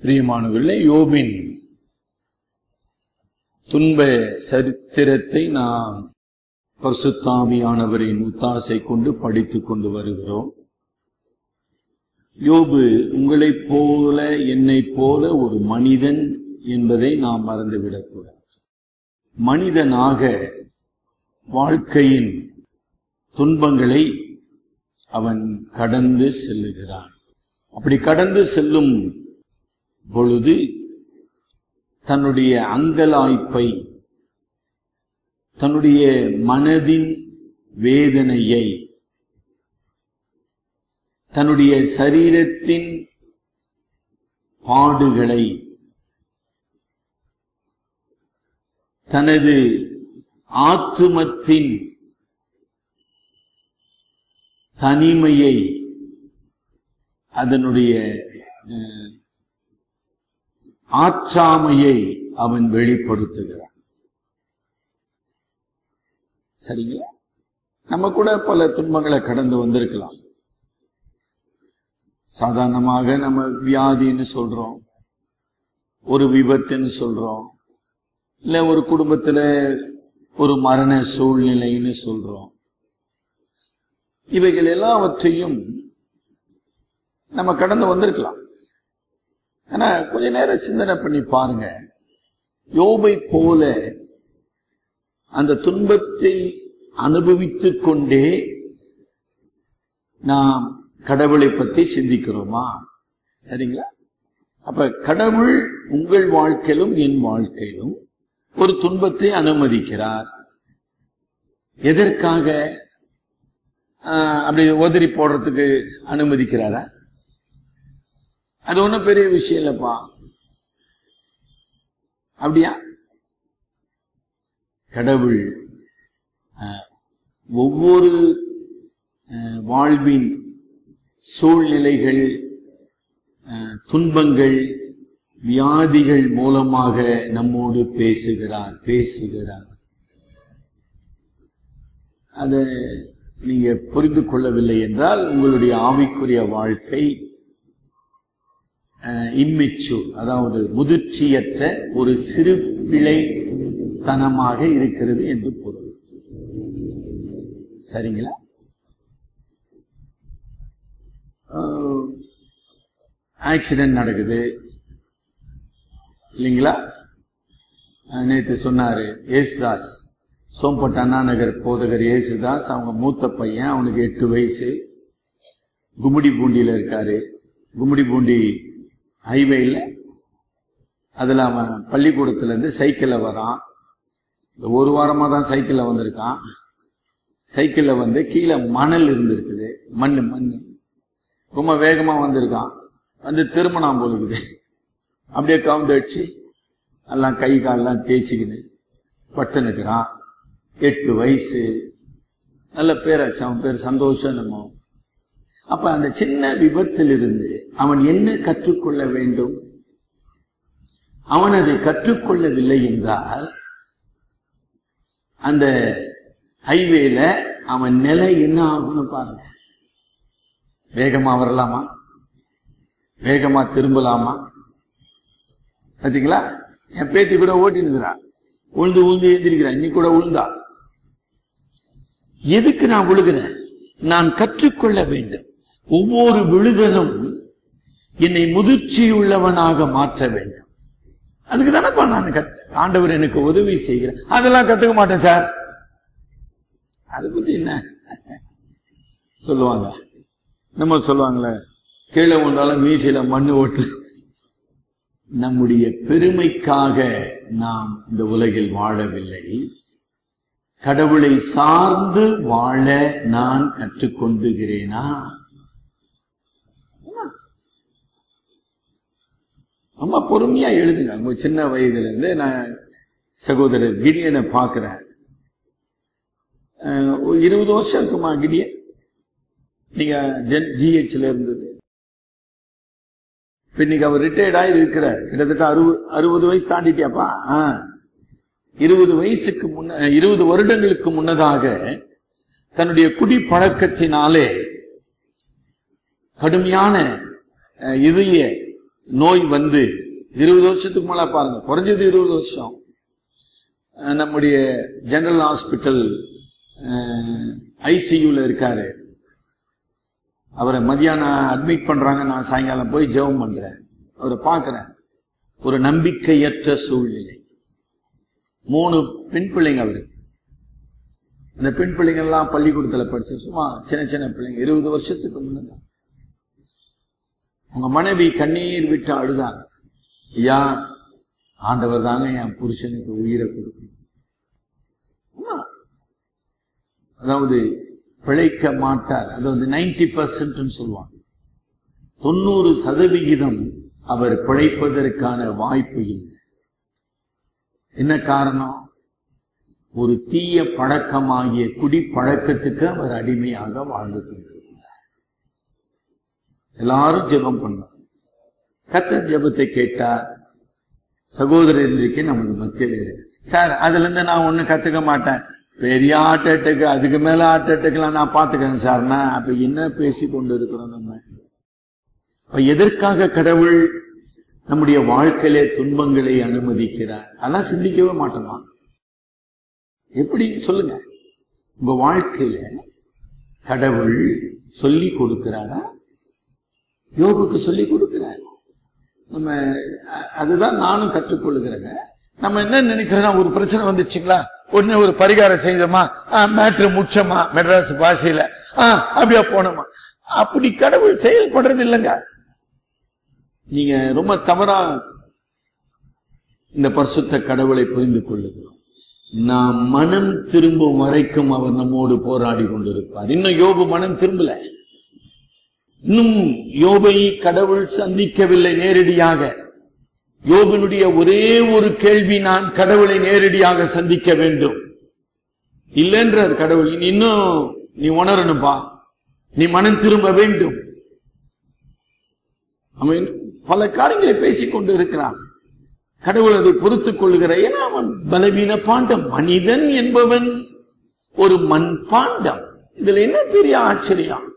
பிரியமானவர்களே யோபின் துன்ப சரித்திரத்தை நாம் பரிசுத்தாவியானவரின் உத்தாசை கொண்டு படித்துக் கொண்டு வருகிறோம் யோபு உங்களைப் போல என்னைப் போல ஒரு மனிதன் என்பதை நாம் மறந்துவிடக்கூடாது மனிதனாக வாழ்க்கையின் துன்பங்களை அவன் கடந்து செல்லுகிறான் அப்படி கடந்து செல்லும் பொழுது தன்னுடைய அங்கலாய்ப்பை தன்னுடைய மனதின் வேதனையை தன்னுடைய சரீரத்தின் பாடுகளை தனது ஆத்துமத்தின் தனிமையை அதனுடைய அஹ், ஆற்றாமையை அவன் வெளிப்படுத்துகிறான் சரிங்களா நம்ம கூட பல துன்பங்களை கடந்து வந்திருக்கலாம் சாதாரணமாக நம்ம வியாதின்னு சொல்றோம் ஒரு விபத்துன்னு சொல்றோம் இல்ல ஒரு குடும்பத்துல ஒரு மரண சூழ்நிலைன்னு சொல்றோம் இவைகள் எல்லாவற்றையும் நம்ம கடந்து வந்திருக்கலாம் ஆனா கொஞ்ச நேரம் சிந்தனை பண்ணி பாருங்க யோபை போல அந்த துன்பத்தை அனுபவித்துக் கொண்டே நாம் கடவுளை பத்தி சிந்திக்கிறோமா சரிங்களா அப்ப கடவுள் உங்கள் வாழ்க்கையிலும் என் வாழ்க்கையிலும் ஒரு துன்பத்தை அனுமதிக்கிறார் எதற்காக ஆஹ், அப்படி உதறி போடுறதுக்கு அனுமதிக்கிறாரா அது ஒண்ணும் பெரிய விஷயம் இல்லப்பா அப்படியா கடவுள் ஆஹ், ஒவ்வொரு ஆஹ், வாழ்வின் சூழ்நிலைகள் ஆஹ், துன்பங்கள் வியாதிகள் மூலமாக நம்மோடு பேசுகிறார் பேசுகிறார் அதை நீங்க புரிந்து கொள்ளவில்லை என்றால் உங்களுடைய ஆவிக்குரிய வாழ்க்கை இம்மெச்சூர் அதாவது முதிர்ச்சியற்ற ஒரு சிறு பிழைத்தனமாக இருக்கிறது என்று பொருள் சரிங்களா ஆக்சிடென்ட் நடக்குது இல்லைங்களா அஹ் நேத்து சொன்னாரு ஏசுதாஸ் சோம்பட்டு அண்ணா நகர் போதகர் ஏசுதாஸ் அவங்க மூத்த பையன் அவனுக்கு எட்டு வயசு கும்மிடி பூண்டியில இருக்காரு கும்மிடி பூண்டி ஹைவேல அதுல அவன் பள்ளிக்கூடத்துல இருந்து சைக்கிள்ல வரான் இந்த ஒரு வாரமா தான் சைக்கிள்ல வந்திருக்கான் சைக்கிள்ல வந்து கீழே மணல் இருந்திருக்குது மண்ணு மண்ணு ரொம்ப வேகமா வந்திருக்கான் வந்து திருமணம் போலுக்குது அப்படியே கவுந்து அடிச்சு எல்லாம் கை காலெல்லாம் தேய்ச்சிக்கின்னு பட்டு நிற்கிறான் எட்டு வயசு நல்ல பேராச்சு அவன் பேர் சந்தோஷம் நம்ம அப்ப அந்த சின்ன விபத்திலிருந்து அவன் என்ன கற்றுக்கொள்ள வேண்டும் அவன் அதை கற்றுக்கொள்ளவில்லை என்றால் அந்த ஹைவேல அவன் நிலை என்ன ஆகும்னு பாருங்க வேகமா வரலாமா வேகமா திரும்பலாமா பாத்தீங்களா என் பேத்தி கூட ஓட்டினுக்கிறான் உழுந்து உழுந்து எழுந்திருக்கிறான் இன்னைக்கு கூட உழுந்தா எதுக்கு நான் விழுகிறேன் நான் கற்றுக்கொள்ள வேண்டும் ஒவ்வொரு விழுதலும் என்னை முதிர்ச்சியுள்ளவனாக மாற்ற வேண்டும் அதுக்கு தானப்பா நான் கத்- ஆண்டவர் எனக்கு உதவி செய்கிறேன் அதெல்லாம் கத்துக்க மாட்டேன் சார் அதை பத்தி என்ன சொல்லுவாங்க நம்ம சொல்லுவாங்களே கீழே வந்தாலும் மீசையில மண்ணு ஓட்டு நம்முடைய பெருமைக்காக நாம் இந்த உலகில் வாழவில்லை கடவுளை சார்ந்து வாழ நான் கற்றுக்கொண்டுகிறேனா ரொம்ப பொறுமையா எழுதுங்க உங்க சின்ன வயதுல இருந்து நான் சகோதரர் கிடியனை பார்க்கிறேன் அஹ், ஒரு இருபது வருஷம் இருக்குமா கிடியன் நீங்க ஜென் ஜிஹெச்ல இருந்தது இப்ப இன்னைக்கு அவர் ரிட்டையர்ட் ஆகி இருக்கிறார் கிட்டத்தட்ட அறுபது அறுபது வயசு தாண்டிட்டியாப்பா ஆ. இருபது வயசுக்கு முன்ன இருபது வருடங்களுக்கு முன்னதாக தன்னுடைய குடி பழக்கத்தினாலே கடுமையான அஹ், இதய நோய் வந்து இருபது வருஷத்துக்கு மேல பாருங்க குறைஞ்சது இருபது வருஷம் அஹ் நம்முடைய ஜெனரல் ஹாஸ்பிட்டல் ஐசியூல இருக்காரு அவரை மதியானம் அட்மிட் பண்றாங்க நான் சாயங்காலம் போய் ஜெபம் பண்றேன் அவரை பார்க்கிறேன் ஒரு நம்பிக்கையற்ற சூழ்நிலை மூணு பெண் பிள்ளைங்க அவருக்கு அந்த பெண் பிள்ளைங்க எல்லாம் பள்ளிக்கூடத்துல படிச்சு சும்மா சின்ன சின்ன பிள்ளைங்க இருபது வருஷத்துக்கு முன்னதான் உங்க மனைவி கண்ணீர் விட்டு அழுதாங்க ஐயா ஆண்டவர் தாங்க என் புருஷனுக்கு உயிரை கொடுக்கணும் ஆமா. அதாவது பிழைக்க மாட்டார் அதாவது நைன்டி பர்சன்ட் சொல்லுவாங்க தொண்ணூறு சதவிகிதம் அவர் பிழைப்பதற்கான வாய்ப்பு இல்லை என்ன காரணம் ஒரு தீய பழக்கமாகிய குடி பழக்கத்துக்கு அவர் அடிமையாக வாழ்ந்து கொண்டிருந்தார் எல்லாரும் ஜெபம் பண்ணார் கத்தர் ஜெபத்தை கேட்டார் சகோதரர் இன்றைக்கு நமது மத்தியில் இருக்கு சார் அதுல இருந்து நான் ஒண்ணு கத்துக்க மாட்டேன் பெரிய ஹார்ட் அட்டாக் அதுக்கு மேல ஹார்ட் அட்டாக்லாம் நான் பாத்துக்கிறேன் சார்னா அப்ப என்ன பேசி கொண்டு இருக்கிறோம் நம்ம அப்ப எதற்காக கடவுள் நம்முடைய வாழ்க்கையிலே துன்பங்களை அனுமதிக்கிறார் அதெல்லாம் சிந்திக்கவே மாட்டோமா எப்படி சொல்லுங்க உங்க வாழ்க்கையில கடவுள் சொல்லி கொடுக்கிறாரா யோகுக்கு சொல்லி கொடுக்கிறார் நம்ம அ- அதுதான் நானும் கற்றுக்கொள்கிறேங்க நம்ம என்ன நினைக்கிறோம் ஒரு பிரச்சனை வந்துச்சுங்களா உடனே ஒரு பரிகாரம் செய்தோமா மேட்ரு முச்சமா மெட்ராஸ் பாசையில ஆ அப்படியா போனோமா அப்படி கடவுள் செயல்படுறது இல்லைங்க நீங்க ரொம்ப தவறா இந்த பரிசுத்த கடவுளை புரிந்து கொள்ளுகிறோம் நாம் மனம் திரும்பும் வரைக்கும் அவர் நம்மோடு போராடி கொண்டிருப்பார் இன்னும் யோபு மனம் திரும்பல இன்னும் யோபை கடவுள் சந்திக்கவில்லை நேரடியாக யோபினுடைய ஒரே ஒரு கேள்வி நான் கடவுளை நேரடியாக சந்திக்க வேண்டும் இல்லைன்றார் கடவுள் நீ இன்னும் நீ உணரணும்பா நீ மனம் திரும்ப வேண்டும் அவன் பல காரியங்களை பேசிக் கொண்டு இருக்கிறான் கடவுள் அதை பொறுத்துக் கொள்கிற ஏன்னா அவன் பலவீன பாண்டம் மனிதன் என்பவன் ஒரு மண் பாண்டம் இதுல என்ன பெரிய ஆச்சரியம்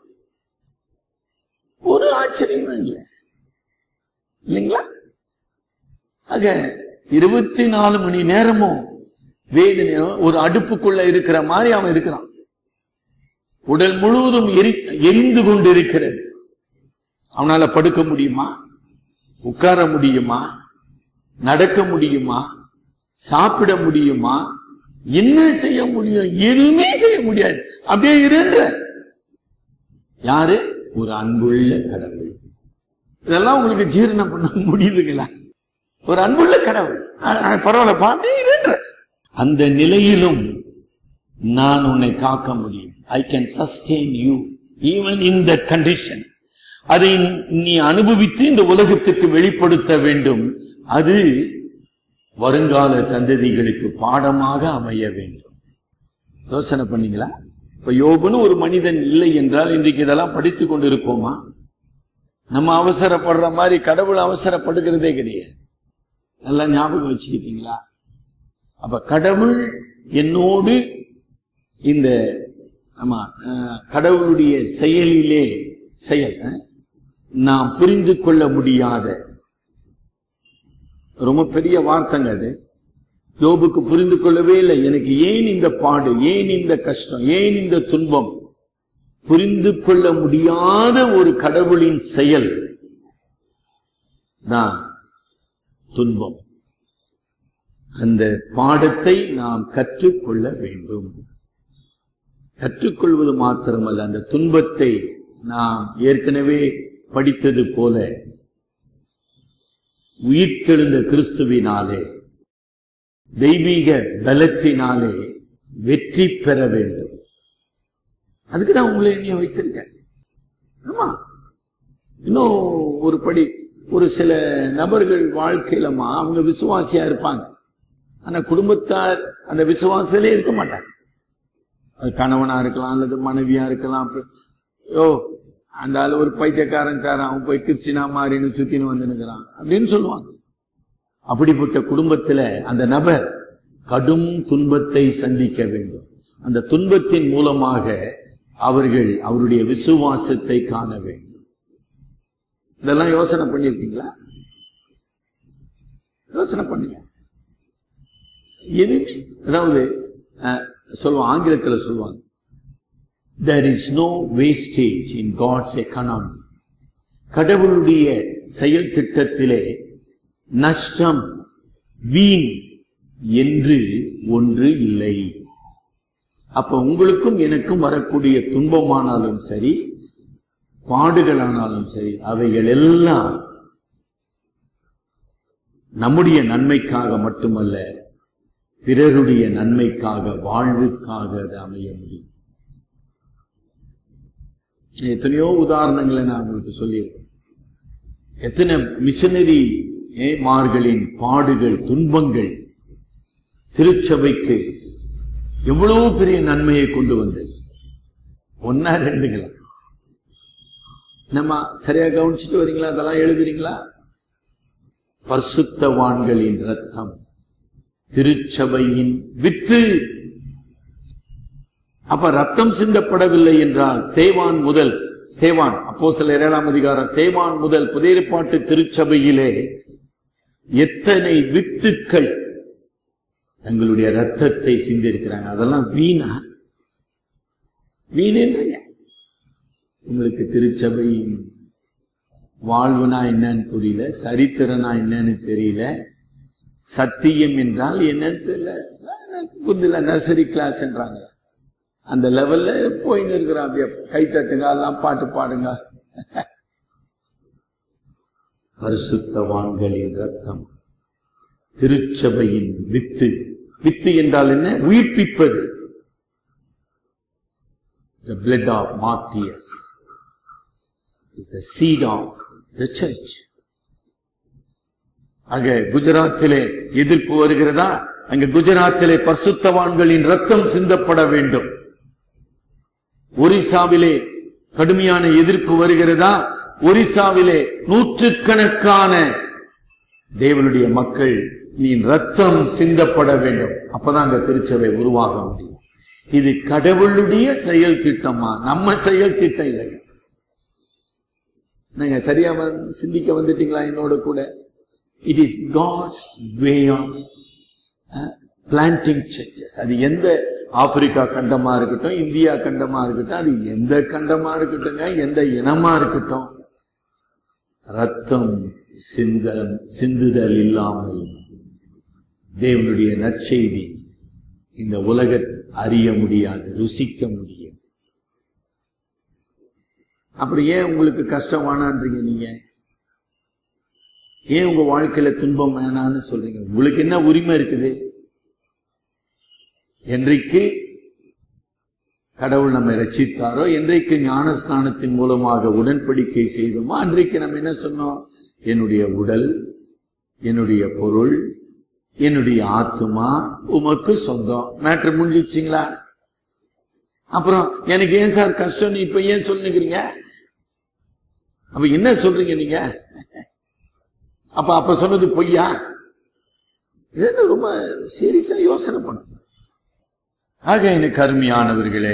ஒரு ஆச்சரியமும் இல்லை இல்லைங்களா ஆக இருபத்தி நாலு மணி நேரமும் வேதனையும் ஒரு அடுப்புக்குள்ள இருக்கிற மாதிரி அவன் இருக்கிறான் உடல் முழுவதும் எரி எரிந்து கொண்டிருக்கிறது அவனால படுக்க முடியுமா உட்கார முடியுமா நடக்க முடியுமா சாப்பிட முடியுமா என்ன செய்ய முடியும் எதுவுமே செய்ய முடியாது அப்படியே இருன்ற யாரு ஒரு அன்புள்ள கடவுள் இதெல்லாம் உங்களுக்கு ஜீரணம் பண்ண முடியுதுங்களா ஒரு அன்புள்ள கடவுள் அ- அ, பரவாயில்லப்பா அப்படியே இருன்ற அந்த நிலையிலும் நான் உன்னை காக்க முடியும் I can sustain you even in the condition அதை நீ அனுபவித்து இந்த உலகத்துக்கு வெளிப்படுத்த வேண்டும் அது வருங்கால சந்ததிகளுக்கு பாடமாக அமைய வேண்டும் யோசனை பண்ணீங்களா இப்ப யோபுன்னு ஒரு மனிதன் இல்லை என்றால் இன்றைக்கு இதெல்லாம் படித்துக் கொண்டு இருப்போமா நம்ம அவசரப்படுற மாதிரி கடவுள் அவசரப்படுகிறதே கிடையாது நல்லா ஞாபகம் வச்சுக்கிட்டீங்களா அப்ப கடவுள் என்னோடு இந்த ஆமா அஹ், கடவுளுடைய செயலிலே செயல் அஹ், நாம் புரிந்து கொள்ள முடியாத ரொம்ப பெரிய வார்த்தைங்க அது யோபுக்கு புரிந்து கொள்ளவே இல்லை எனக்கு ஏன் இந்த பாடு ஏன் இந்த கஷ்டம் ஏன் இந்த துன்பம் புரிந்து கொள்ள முடியாத ஒரு கடவுளின் செயல் தான் துன்பம் அந்த பாடத்தை நாம் கற்றுக்கொள்ள வேண்டும் கற்றுக்கொள்வது மாத்திரமல்ல அந்த துன்பத்தை நாம் ஏற்கனவே படித்தது போல உயிர்த்தெழுந்த கிறிஸ்துவினாலே தெய்வீக பலத்தினாலே வெற்றி பெற வேண்டும் அதுக்கு தான் உங்களை என்னைய வைத்திருக்கேன் ஆமா இன்னும் ஒரு படி ஒரு சில நபர்கள் வாழ்க்கையிலமா அவங்க விசுவாசியா இருப்பாங்க ஆனா குடும்பத்தார் அந்த விசுவாசத்திலே இருக்க மாட்டாங்க அது கணவனா இருக்கலாம் அல்லது மனைவியா இருக்கலாம் யோ அந்த ஆளு ஒரு பைத்தியக்காரன் சார் அவன் போய் கிறிஸ்டினா மாறின்னு சுத்தின்னு வந்து நிற்கிறான் அப்படின்னு சொல்லுவாங்க அப்படிப்பட்ட குடும்பத்துல அந்த நபர் கடும் துன்பத்தை சந்திக்க வேண்டும் அந்த துன்பத்தின் மூலமாக அவர்கள் அவருடைய விசுவாசத்தை காண வேண்டும் இதெல்லாம் யோசனை பண்ணிருக்கீங்களா யோசனை பண்ணுங்க எதுவுமே அதாவது அஹ், சொல்லுவாங்க ஆங்கிலத்தில் சொல்லுவாங்க there is no wastage in God's economy கடவுளுடைய செயல் திட்டத்திலே நஷ்டம் வீண் என்று ஒன்று இல்லை அப்ப உங்களுக்கும் எனக்கும் வரக்கூடிய துன்பமானாலும் சரி பாடுகளானாலும் சரி அவைகள் எல்லாம் நம்முடைய நன்மைக்காக மட்டுமல்ல பிறருடைய நன்மைக்காக வாழ்வுக்காக அது அமைய முடியும் எத்தனையோ உதாரணங்களை நான் உங்களுக்கு சொல்லியிருக்கேன் எத்தனை மிஷனரி மார்களின் பாடுகள் துன்பங்கள் திருச்சபைக்கு எவ்வளவு பெரிய நன்மையை கொண்டு வந்தது ஒன்னா ரெண்டுங்களா நம்ம சரியா கவனிச்சுட்டு வரீங்களா அதெல்லாம் எழுதுறீங்களா பரிசுத்தவான்களின் ரத்தம் திருச்சபையின் வித்து அப்ப ரத்தம் சிந்தப்படவில்லை என்றால் ஸ்தேவான் முதல் ஸ்தேவான் அப்போ சில ஏழாம் அதிகாரம் ஸ்தேவான் முதல் புதியப்பாட்டு திருச்சபையிலே எத்தனை வித்துக்கள் தங்களுடைய ரத்தத்தை சிந்திருக்கிறாங்க அதெல்லாம் வீணா வீணுன்றீங்க உங்களுக்கு திருச்சபையின் வாழ்வுனா என்னன்னு புரியல சரித்திரனா என்னன்னு தெரியல சத்தியம் என்றால் என்னன்னு தெரியல புரிதல நர்சரி கிளாஸ்ன்றாங்க அந்த லெவல்ல போயின்னு இருக்கிறான் அப்படியே கை தட்டுங்க எல்லாம் பாட்டு பாடுங்க பரிசுத்தவான்களின் ரத்தம் திருச்சபையின் வித்து வித்து என்றால் என்ன உயிர்ப்பிப்பது the blood of martyrs is the seed of the church அங்க குஜராத்திலே எதிர்ப்பு வருகிறதா அங்க குஜராத்திலே பரிசுத்தவான்களின் ரத்தம் சிந்தப்பட வேண்டும் ஒரிசாவிலே கடுமையான எதிர்ப்பு வருகிறதா ஒரிசாவிலே நூற்றுக்கணக்கான தேவனுடைய மக்கள் நீ ரத்தம் சிந்தப்பட வேண்டும் அப்பதான் அங்க திருச்சபை உருவாக முடியும் இது கடவுளுடைய செயல் திட்டமா நம்ம செயல் திட்டம் இல்லைங்க நீங்க சரியா வந்து- சிந்திக்க வந்துட்டீங்களா என்னோட கூட it is God's way of planting churches அது எந்த ஆப்பிரிக்கா கண்டமா இருக்கட்டும் இந்தியா கண்டமா இருக்கட்டும் அது எந்த கண்டமா இருக்கட்டும்ங்க எந்த இனமா இருக்கட்டும் ரத்தம் சிந்த சிந்துதல் இல்லாமல் தேவனுடைய நற்செய்தி இந்த உலக அறிய முடியாது ருசிக்க முடியும் அப்புறம் ஏன் உங்களுக்கு கஷ்டம் வேணான்றீங்க நீங்க ஏன் உங்க வாழ்க்கையில துன்பம் வேணான்னு சொல்றீங்க உங்களுக்கு என்ன உரிமை இருக்குது என்றைக்கு கடவுள் நம்மை ரட்சித்தாரோ என்றைக்கு ஞானஸ்நானத்தின் மூலமாக உடன்படிக்கை செய்தோமோ அன்றைக்கு நம்ம என்ன சொன்னோம் என்னுடைய உடல் என்னுடைய பொருள் என்னுடைய ஆத்துமா உமக்கு சொந்தம் மேட்ரு முடிஞ்சிச்சிங்களா அப்புறம் எனக்கு ஏன் சார் கஷ்டம்னு இப்ப ஏன் சொல்லுங்கிறீங்க அப்ப என்ன சொல்றீங்க நீங்க அப்ப அப்ப சொன்னது பொய்யா இது என்ன ரொம்ப சீரியஸா யோசனை பண்ணும் ஆக எனக்கு அருமையானவர்களே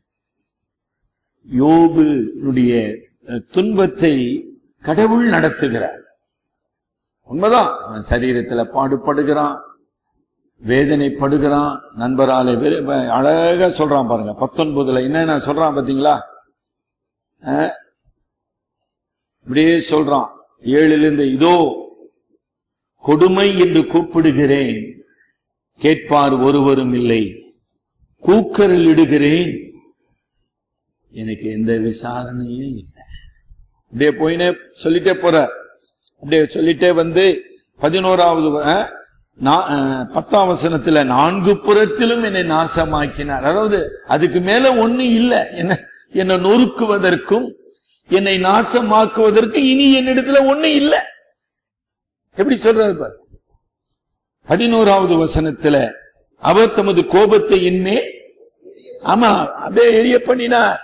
யோபுனுடைய அஹ், துன்பத்தை கடவுள் நடத்துகிறார் உண்மைதான் அவன் சரீரத்துல பாடுபடுகிறான் வேதனைப்படுகிறான் நண்பரால வெறு- வ- அழகா சொல்றான் பாருங்க பத்தொன்பதுல என்ன சொல்றான் பாத்தீங்களா அஹ், இப்படியே சொல்றான் ஏழிலிருந்து இதோ கொடுமை என்று கூப்பிடுகிறேன் கேட்பார் ஒருவரும் இல்லை கூக்கரில் இடுகிறேன் எனக்கு எந்த விசாரணையும் இல்லை அப்படியே போயினே சொல்லிட்டே போற அப்படியே சொல்லிட்டே வந்து பதினோராவது வ- அஹ், நா- அஹ், பத்தாம் வசனத்துல நான்கு புறத்திலும் என்னை நாசமாக்கினார் அதாவது அதுக்கு மேல ஒண்ணு இல்ல என்ன என்னை நொறுக்குவதற்கும் என்னை நாசமாக்குவதற்கு இனி என்னிடத்துல ஒண்ணு இல்ல எப்படி சொல்றாரு பாரு பதினோராவது வசனத்துல அவர் தமது கோபத்தை என்மே ஆமா அப்படியே எரிய பண்ணினார்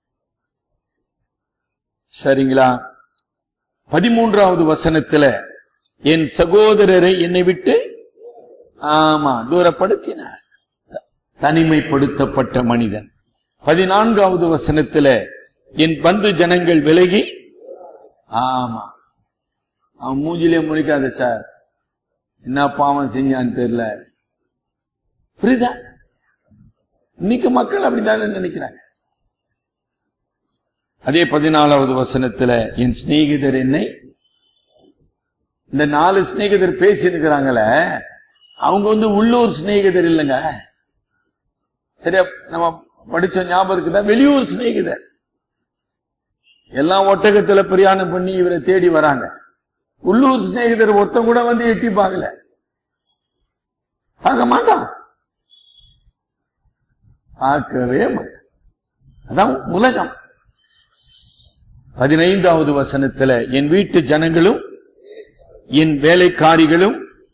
சரிங்களா பதிமூன்றாவது வசனத்துல என் சகோதரரை என்னை விட்டு ஆமா தூரப்படுத்தினார் தனிமைப்படுத்தப்பட்ட மனிதன் பதினான்காவது வசனத்துல என் பந்து ஜனங்கள் விலகி ஆமா அவன் மூஞ்சிலே முழிக்காத சார் என்ன பாவம் செஞ்சான்னு தெரியல புரியுதா இன்னைக்கு மக்கள் அப்படித்தானே நினைக்கிறாங்க அதே பதினாலாவது வசனத்துல என் சிநேகிதர் என்னை இந்த நாலு சிநேகிதர் பேசியிருக்கிறாங்களே அவங்க வந்து உள்ளூர் சிநேகிதர் இல்லைங்க சரியா நம்ம படிச்ச ஞாபகம் இருக்குதா வெளியூர் சிநேகிதர் எல்லாம் ஒட்டகத்துல பிரயாணம் பண்ணி இவரை தேடி வராங்க உள்ளூர் சிநேகிதர் ஒருத்தன் கூட வந்து எட்டி பார்க்கல பார்க்க மாட்டான் பார்க்கவே மாட்டான் அதான் உலகம் பதினைந்தாவது வசனத்துல என் வீட்டு ஜனங்களும் என் வேலைக்காரிகளும்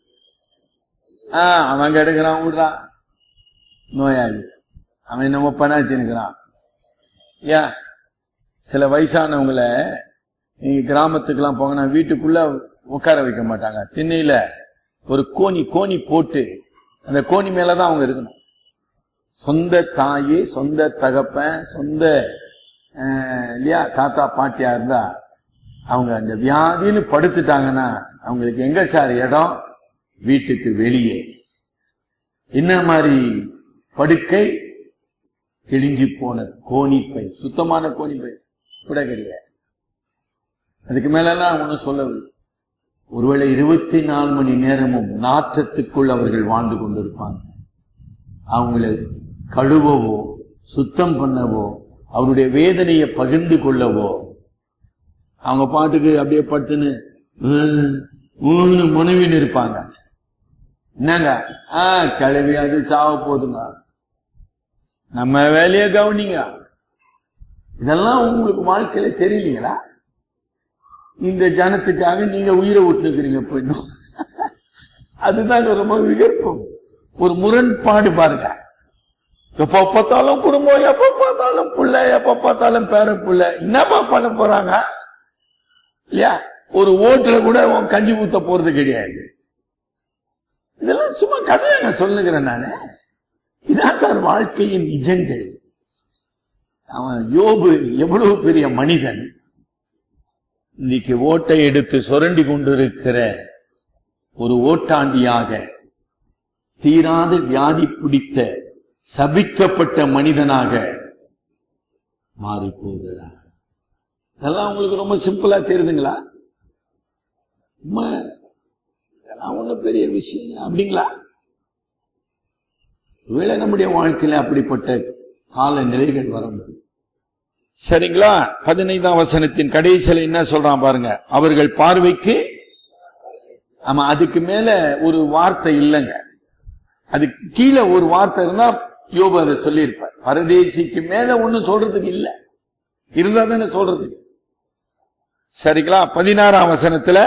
ஆ, அவன் கெடுக்கிறான் விடுறான் நோயாளி அவன் என்னமோ பணாச்சினுக்கிறான் ஏன் சில வயசானவங்களை நீங்க கிராமத்துக்கெல்லாம் போங்கன்னா வீட்டுக்குள்ள உட்கார வைக்க மாட்டாங்க திண்ணையில ஒரு கோணி கோணி போட்டு அந்த கோணி மேலதான் அவங்க இருக்கணும் சொந்த தாயி சொந்த தகப்பன் சொந்த அஹ், இல்லையா தாத்தா பாட்டியா இருந்தா அவங்க அந்த வியாதின்னு படுத்துட்டாங்கன்னா அவங்களுக்கு எங்க சார் இடம் வீட்டுக்கு வெளியே என்ன மாதிரி படுக்கை கிழிஞ்சி போன கோணிப்பை சுத்தமான கோணிப்பை கூட கிடையாது அதுக்கு மேலெல்லாம் ஒன்றும் சொல்லவில்லை ஒருவேளை இருபத்தி நாலு மணி நேரமும் நாற்றத்துக்குள் அவர்கள் வாழ்ந்து கொண்டிருப்பாங்க அவங்களை கழுவவோ சுத்தம் பண்ணவோ அவருடைய வேதனையை பகிர்ந்து கொள்ளவோ அவங்க பாட்டுக்கு அப்படியே படுத்துன்னு "உம், உம்னு முனவின்னு இருப்பாங்க என்னங்க ஆ கிளவி அது சாவ போதுங்க நம்ம வேலையை கவனிங்க இதெல்லாம் உங்களுக்கு வாழ்க்கையில தெரியலீங்களா இந்த ஜனத்துக்காக நீங்க உயிரை விட்டுனுக்குறீங்க இப்போ இன்னும் அதுதாங்க ரொம்ப விகற்பம் ஒரு முரண்பாடு பாருங்க எப்ப பார்த்தாலும் குடும்பம் எப்ப பார்த்தாலும் புள்ள எப்ப பார்த்தாலும் பேர புள்ள என்னப்பா பண்ண போறாங்க இல்லையா ஒரு ஓட்டுல கூட உன் கஞ்சி ஊத்த போறது கிடையாது இதெல்லாம் சும்மா கதையை நான் சொல்லுகிறேன் நானு இதான் சார் வாழ்க்கையின் நிஜங்கள் அவன் யோபு எவ்வளவு பெரிய மனிதன் இன்னைக்கு ஓட்டை எடுத்து சுரண்டி கொண்டிருக்கிற ஒரு ஓட்டாண்டியாக தீராத வியாதி பிடித்த சபிக்கப்பட்ட மனிதனாக மாறி போகிறார் இதெல்லாம் உங்களுக்கு ரொம்ப சிம்பிளா தெரியுதுங்களா உண்மை, இதெல்லாம் ஒண்ணும் பெரிய விஷயம் இல்லை. அப்படிங்களா ஒருவேளை நம்முடைய வாழ்க்கையில அப்படிப்பட்ட கால நிலைகள் வர முடியும் சரிங்களா பதினைந்தாம் வசனத்தின் கடைசியில என்ன சொல்றான் பாருங்க அவர்கள் பார்வைக்கு ஆமா அதுக்கு மேல ஒரு வார்த்தை இல்லைங்க அதுக்கு கீழே ஒரு வார்த்தை இருந்தா யோபு அதை சொல்லியிருப்பார் பரதேசிக்கு மேல ஒண்ணும் சொல்றதுக்கு இல்ல இருந்தா தானே சொல்றதுக்கு சரிங்களா பதினாறாம் வசனத்துல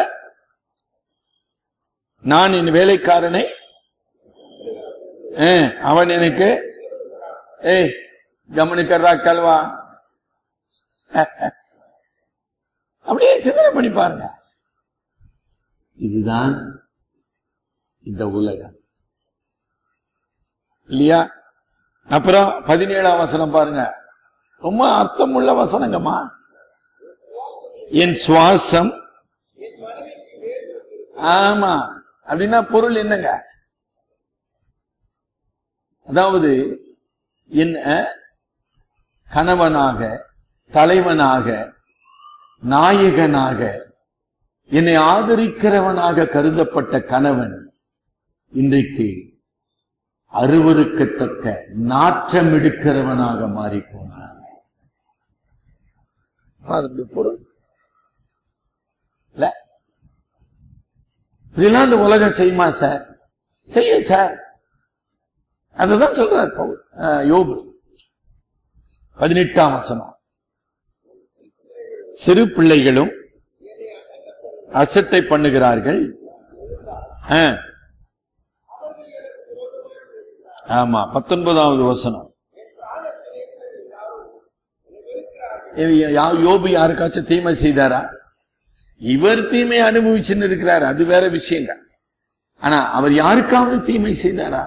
நான் என் வேலைக்காரனை ஆ, அவன் எனக்கு ஏய் கவனிக்கிறா கல்வா அப்படியே சிந்தனை பண்ணி பாருங்க இதுதான் இந்த உலகம் இல்லையா அப்புறம் பதினேழாம் வசனம் பாருங்க ரொம்ப அர்த்தமுள்ள வசனங்கம்மா என் சுவாசம் ஆமா அப்படின்னா பொருள் என்னங்க அதாவது என்ன கணவனாக தலைவனாக நாயகனாக என்னை ஆதரிக்கிறவனாக கருதப்பட்ட கணவன் இன்றைக்கு அருவருக்கத்தக்க நாற்றம் எடுக்கிறவனாக மாறி போனான் அதனுடைய பொருள் இல்ல இதெல்லாம் இந்த உலகம் செய்யுமா சார் செய்ய சார் அதுதான் சொல்றார் பவுல் அஹ், யோபு பதினெட்டாம் வசனம் சிறு பிள்ளைகளும் அசட்டை பண்ணுகிறார்கள் ஆ. ஆமா பத்தொன்பதாவது வசனம் இவ- யா- யோபு யாருக்காச்சும் தீமை செய்தாரா இவர் தீமை அனுபவிச்சுன்னு இருக்கிறார் அது வேற விஷயங்க ஆனா அவர் யாருக்காவது தீமை செய்தாரா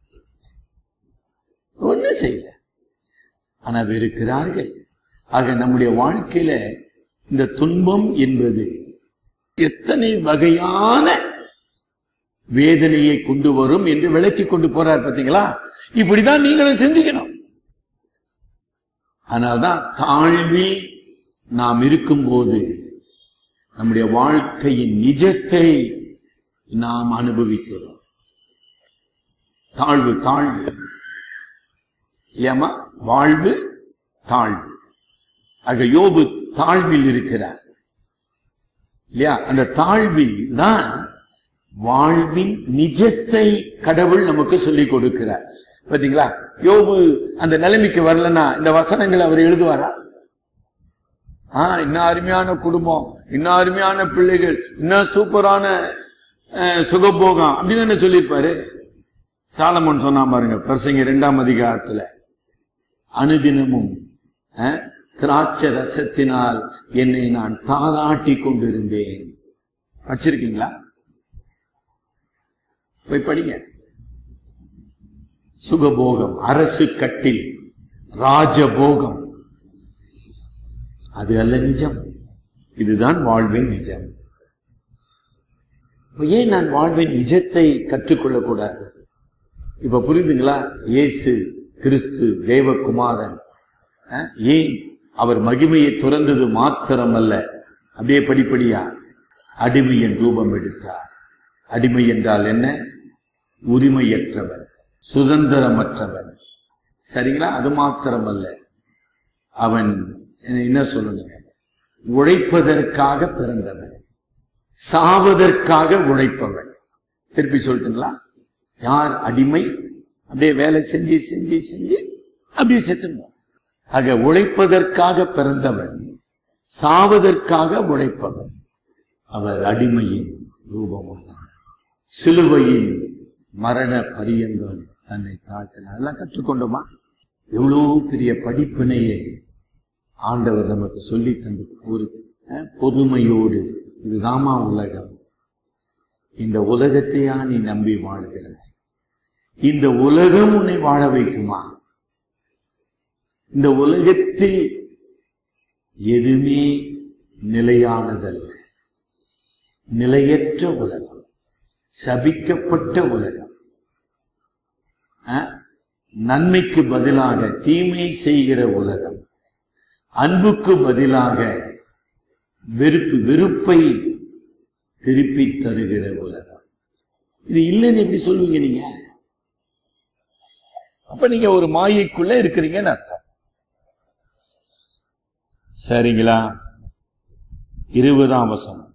ஒண்ணும் செய்யல ஆனா வெறுக்கிறார்கள் ஆக நம்முடைய வாழ்க்கையில இந்த துன்பம் என்பது எத்தனை வகையான வேதனையை கொண்டு வரும் என்று விளக்கி கொண்டு போறார் பாத்தீங்களா இப்படிதான் நீங்களும் சிந்திக்கணும் அதனால்தான் தாழ்வில் நாம் இருக்கும்போது நம்முடைய வாழ்க்கையின் நிஜத்தை நாம் அனுபவிக்கிறோம் தாழ்வு தாழ்வு இல்லையாமா வாழ்வு தாழ்வு ஆக யோபு தாழ்வில் இருக்கிறார் இல்லையா அந்த தாழ்வில் தான் வாழ்வின் நிஜத்தை கடவுள் நமக்கு சொல்லிக் கொடுக்கிறார் பாத்தீங்களா யோபு அந்த நிலைமைக்கு வரலன்னா இந்த வசனங்களை அவர் எழுதுவாரா ஆ இன்னும் அருமையான குடும்பம் இன்னும் அருமையான பிள்ளைகள் இன்னும் சூப்பரான அஹ், சுகபோகம் அப்படின்னு சொல்லியிருப்பாரு சாலமன் சொன்னா பாருங்க பிரசங்க இரண்டாம் அதிகாரத்துல அனுதினமும் அஹ், திராட்சை ரசத்தினால் என்னை நான் தாராட்டி கொண்டிருந்தேன் படிச்சிருக்கீங்களா போய் படிங்க சுகபோகம் அரசு கட்டில் ராஜபோகம் அது அல்ல நிஜம் இதுதான் வாழ்வின் நிஜம் இப்ப ஏன் நான் வாழ்வின் நிஜத்தை கற்றுக்கொள்ளக்கூடாது இப்ப புரியுதுங்களா இயேசு கிறிஸ்து தேவகுமாரன் அஹ், ஏன் அவர் மகிமையை துறந்தது மாத்திரமல்ல அப்படியே படிப்படியா அடிமையின் ரூபம் எடுத்தார் அடிமை என்றால் என்ன உரிமையற்றவன் சுதந்திரமற்றவன் சரிங்களா அது மாத்திரமல்ல அவன் என்ன- என்ன சொல்லணுங்க உழைப்பதற்காக பிறந்தவன் சாவதற்காக உழைப்பவன் திருப்பி சொல்லட்டுங்களா யார் அடிமை அப்படியே வேலை செஞ்சு செஞ்சு செஞ்சு அப்படியே செத்துணும் ஆக உழைப்பதற்காக பிறந்தவன் சாவதற்காக உழைப்பவன் அவர் அடிமையின் ரூபமானார் சிலுவையின் மரண பரியந்தம் தன்னை தாழ்த்தினார் அதெல்லாம் கற்றுக்கொண்டோமா எவ்வளவு பெரிய படிப்பினையை ஆண்டவர் நமக்கு சொல்லி தந்து ஒரு அஹ், பொறுமையோடு இதுதாமா உலகம் இந்த உலகத்தையா நீ நம்பி வாழ்கிறாய் இந்த உலகம் உன்னை வாழ வைக்குமா இந்த உலகத்தில் எதுவுமே நிலையானதல்ல நிலையற்ற உலகம் சபிக்கப்பட்ட உலகம் அஹ், நன்மைக்கு பதிலாக தீமை செய்கிற உலகம் அன்புக்கு பதிலாக வெறுப்பு வெறுப்பை திருப்பி தருகிற உலகம் இது இல்லைன்னு எப்படி சொல்லுவீங்க நீங்க அப்ப நீங்க ஒரு மாயைக்குள்ள இருக்கிறீங்கன்னு அர்த்தம் சரிங்களா இருபதாம் வசனம்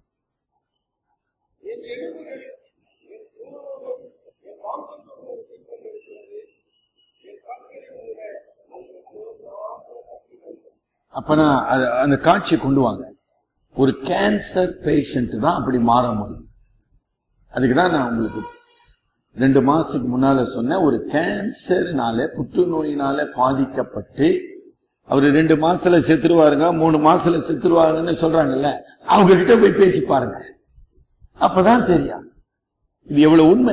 அப்பனா அது அந்த காட்சியை கொண்டு வாங்க ஒரு கேன்சர் பேஷண்ட் தான் அப்படி மாற முடியும் அதுக்கு தான் நான் உங்களுக்கு ரெண்டு மாசத்துக்கு முன்னால சொன்னேன் ஒரு கேன்சர்னால புற்றுநோயினால பாதிக்கப்பட்டு அவர் ரெண்டு மாசத்துல செத்துருவாருங்க மூணு மாசத்துல செத்துருவாருன்னு சொல்றாங்கல்ல அவங்க கிட்ட போய் பேசி பாருங்க அப்பதான் தெரியும் இது எவ்வளவு உண்மை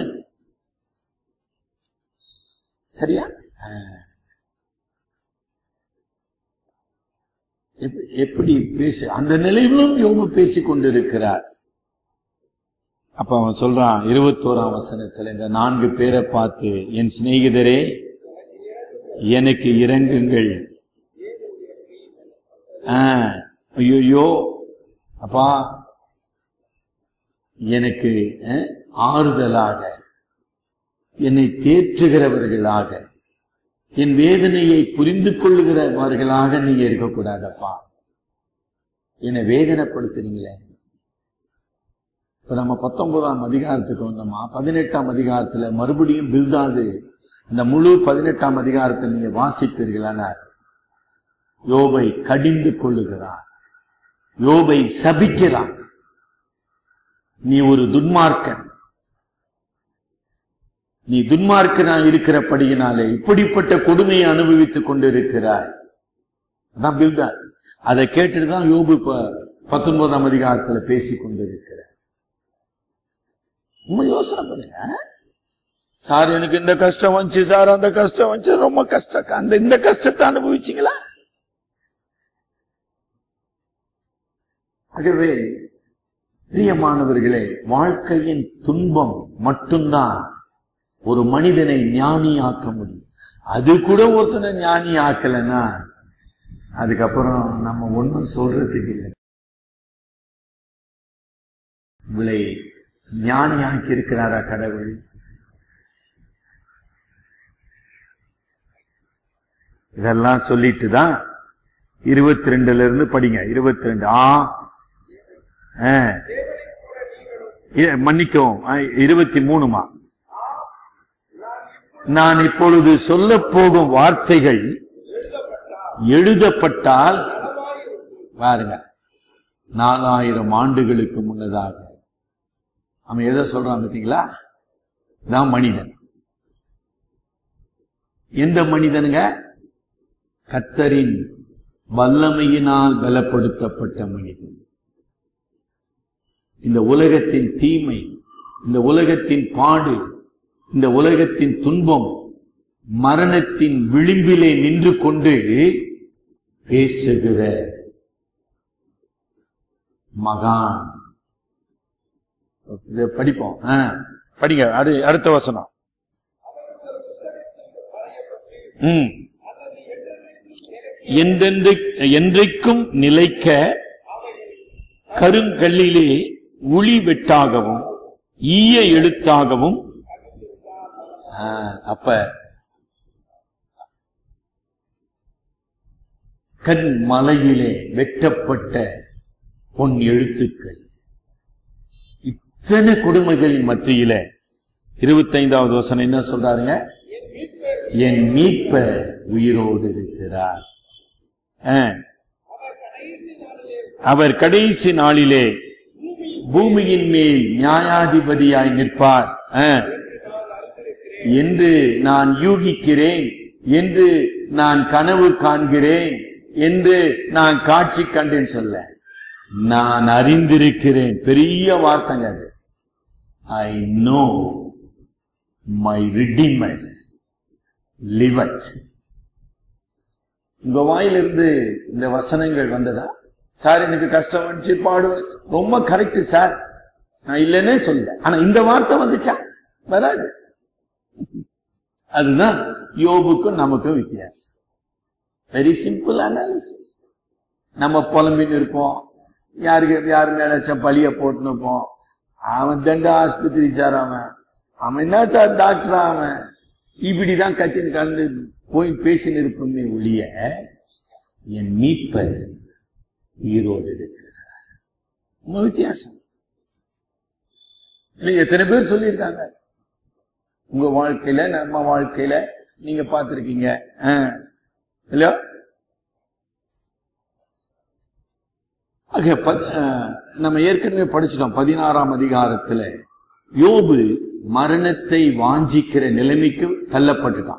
சரியா ஆ. எப்ப- எப்படி பேசு அந்த நிலையிலும் யோபு பேசிக் கொண்டிருக்கிறார் அப்ப அவன் சொல்றான் இருபத்தோராம் வசனத்துல இந்த நான்கு பேரை பார்த்து என் சிநேகிதரே எனக்கு இறங்குங்கள் ஐயோ அப்பா எனக்கு அஹ், ஆறுதலாக என்னை தேற்றுகிறவர்களாக என் வேதனையை புரிந்து கொள்ளுகிறவர்களாக நீங்க இருக்கக்கூடாதப்பா என்னை வேதனைப்படுத்துறீங்களே இப்ப நம்ம பத்தொன்பதாம் அதிகாரத்துக்கு வந்தோமா பதினெட்டாம் அதிகாரத்துல மறுபடியும் பில்தாது இந்த முழு பதினெட்டாம் அதிகாரத்தை நீங்க வாசிப்பீர்களானார் யோபை கடிந்து கொள்ளுகிறான் யோபை சபிக்கிறான் நீ ஒரு துன்மார்க்கன் நீ துன்மார்க்கனா இருக்கிறபடியினாலே இப்படிப்பட்ட கொடுமையை அனுபவித்துக் கொண்டிருக்கிறாய் அதான் பில்தாத் அதை கேட்டுட்டு தான் யோபு இப்ப பத்தொன்பதாம் அதிகாரத்துல பேசிக் கொண்டிருக்கிறார் உண்மை யோசனை பண்ணுங்க சார் எனக்கு இந்த கஷ்டம் வந்துச்சு சார் அந்த கஷ்டம் வந்துச்சு ரொம்ப கஷ்டம் அந்த இந்த கஷ்டத்தை அனுபவிச்சீங்களா ஆகவே பிரியமானவர்களே வாழ்க்கையின் துன்பம் மட்டும்தான் ஒரு மனிதனை ஞானி ஆக்க முடியும் அது கூட ஒருத்தனை ஞானி ஆக்கலைன்னா அதுக்கப்புறம் நம்ம ஒன்றும் சொல்றதுக்கு இல்லை உங்களை ஞானி ஆக்கி இருக்கிறாரா கடவுள் இதெல்லாம் சொல்லிட்டு தான் இருபத்தி ரெண்டுல இருந்து படிங்க இருபத்தி ரெண்டு ஆ ஆ. இ- மன்னிக்கவும் ஆ, இருபத்தி மூணுமா நான் இப்பொழுது சொல்ல போகும் வார்த்தைகள் எழுதப்பட்டால் பாருங்க நாலாயிரம் ஆண்டுகளுக்கு முன்னதாக அவன் எதை சொல்றான் பார்த்தீங்களா தான் மனிதன் எந்த மனிதனுங்க கத்தரின் வல்லமையினால் பலப்படுத்தப்பட்ட மனிதன் இந்த உலகத்தின் தீமை இந்த உலகத்தின் பாடு இந்த உலகத்தின் துன்பம் மரணத்தின் விளிம்பிலே நின்று கொண்டு பேசுகிற மகான் இதை படிப்போம் ஆ, படிங்க அடு அடுத்த வசனம் ம் என்றென்று என்றைக்கும் நிலைக்க கருங்கல்லிலே உளி வெட்டாகவும் ஈய எழுத்தாகவும் ஆ, அப்ப கண் மலையிலே வெட்டப்பட்ட பொன் எழுத்துக்கள் இத்தனை கொடுமைகளின் மத்தியில இருபத்தைந்தாவது வசனம் என்ன சொல்றாருங்க என் மீட்பர் உயிரோடு இருக்கிறார் ஆ. அவர் கடைசி நாளிலே பூமியின் மேல் நியாயாதிபதியாய் நிற்பார் ஆ. என்று நான் யூகிக்கிறேன் என்று நான் கனவு காண்கிறேன் என்று நான் காட்சி கண்டேன் சொல்ல நான் அறிந்திருக்கிறேன் பெரிய வார்த்தைங்க அது I know my redeemer liveth உங்க வாயிலிருந்து இந்த வசனங்கள் வந்ததா சார் எனக்கு கஷ்டம் வந்துச்சு பாடுவேன் ரொம்ப கரெக்ட் சார் நான் இல்லைன்னே சொல்லல ஆனா இந்த வார்த்தை வந்துச்சா வராது அதுதான் யோபுக்கும் நமக்கும் வித்தியாசம் வெரி சிம்பிள் அனாலிசிஸ் நம்ம புலம்பின்னு இருப்போம் யாருக்கு யாரு மேலாச்சும் பழிய போட்டுன்னு இருப்போம் அவன் தண்ட ஆஸ்பத்திரி சார் அவன் அவன் என்ன சார் டாக்டர் அவன் இப்படிதான் கத்தின்னு கலந்து போய் பேசின்னு இருப்போமே ஒழிய என் மீட்பர் உயிரோடு இருக்கிறார் ரொம்ப வித்தியாசம் இல்லை எத்தனை பேர் சொல்லியிருக்காங்க உங்க வாழ்க்கையில நம்ம வாழ்க்கையில நீங்க பார்த்திருக்கீங்க ஆ. இல்லையா ஆக, பத்- ஆ, நம்ம ஏற்கனவே படிச்சிட்டோம் பதினாறாம் அதிகாரத்துல யோபு மரணத்தை வாஞ்சிக்கிற நிலைமைக்கு தள்ளப்பட்டுட்டான்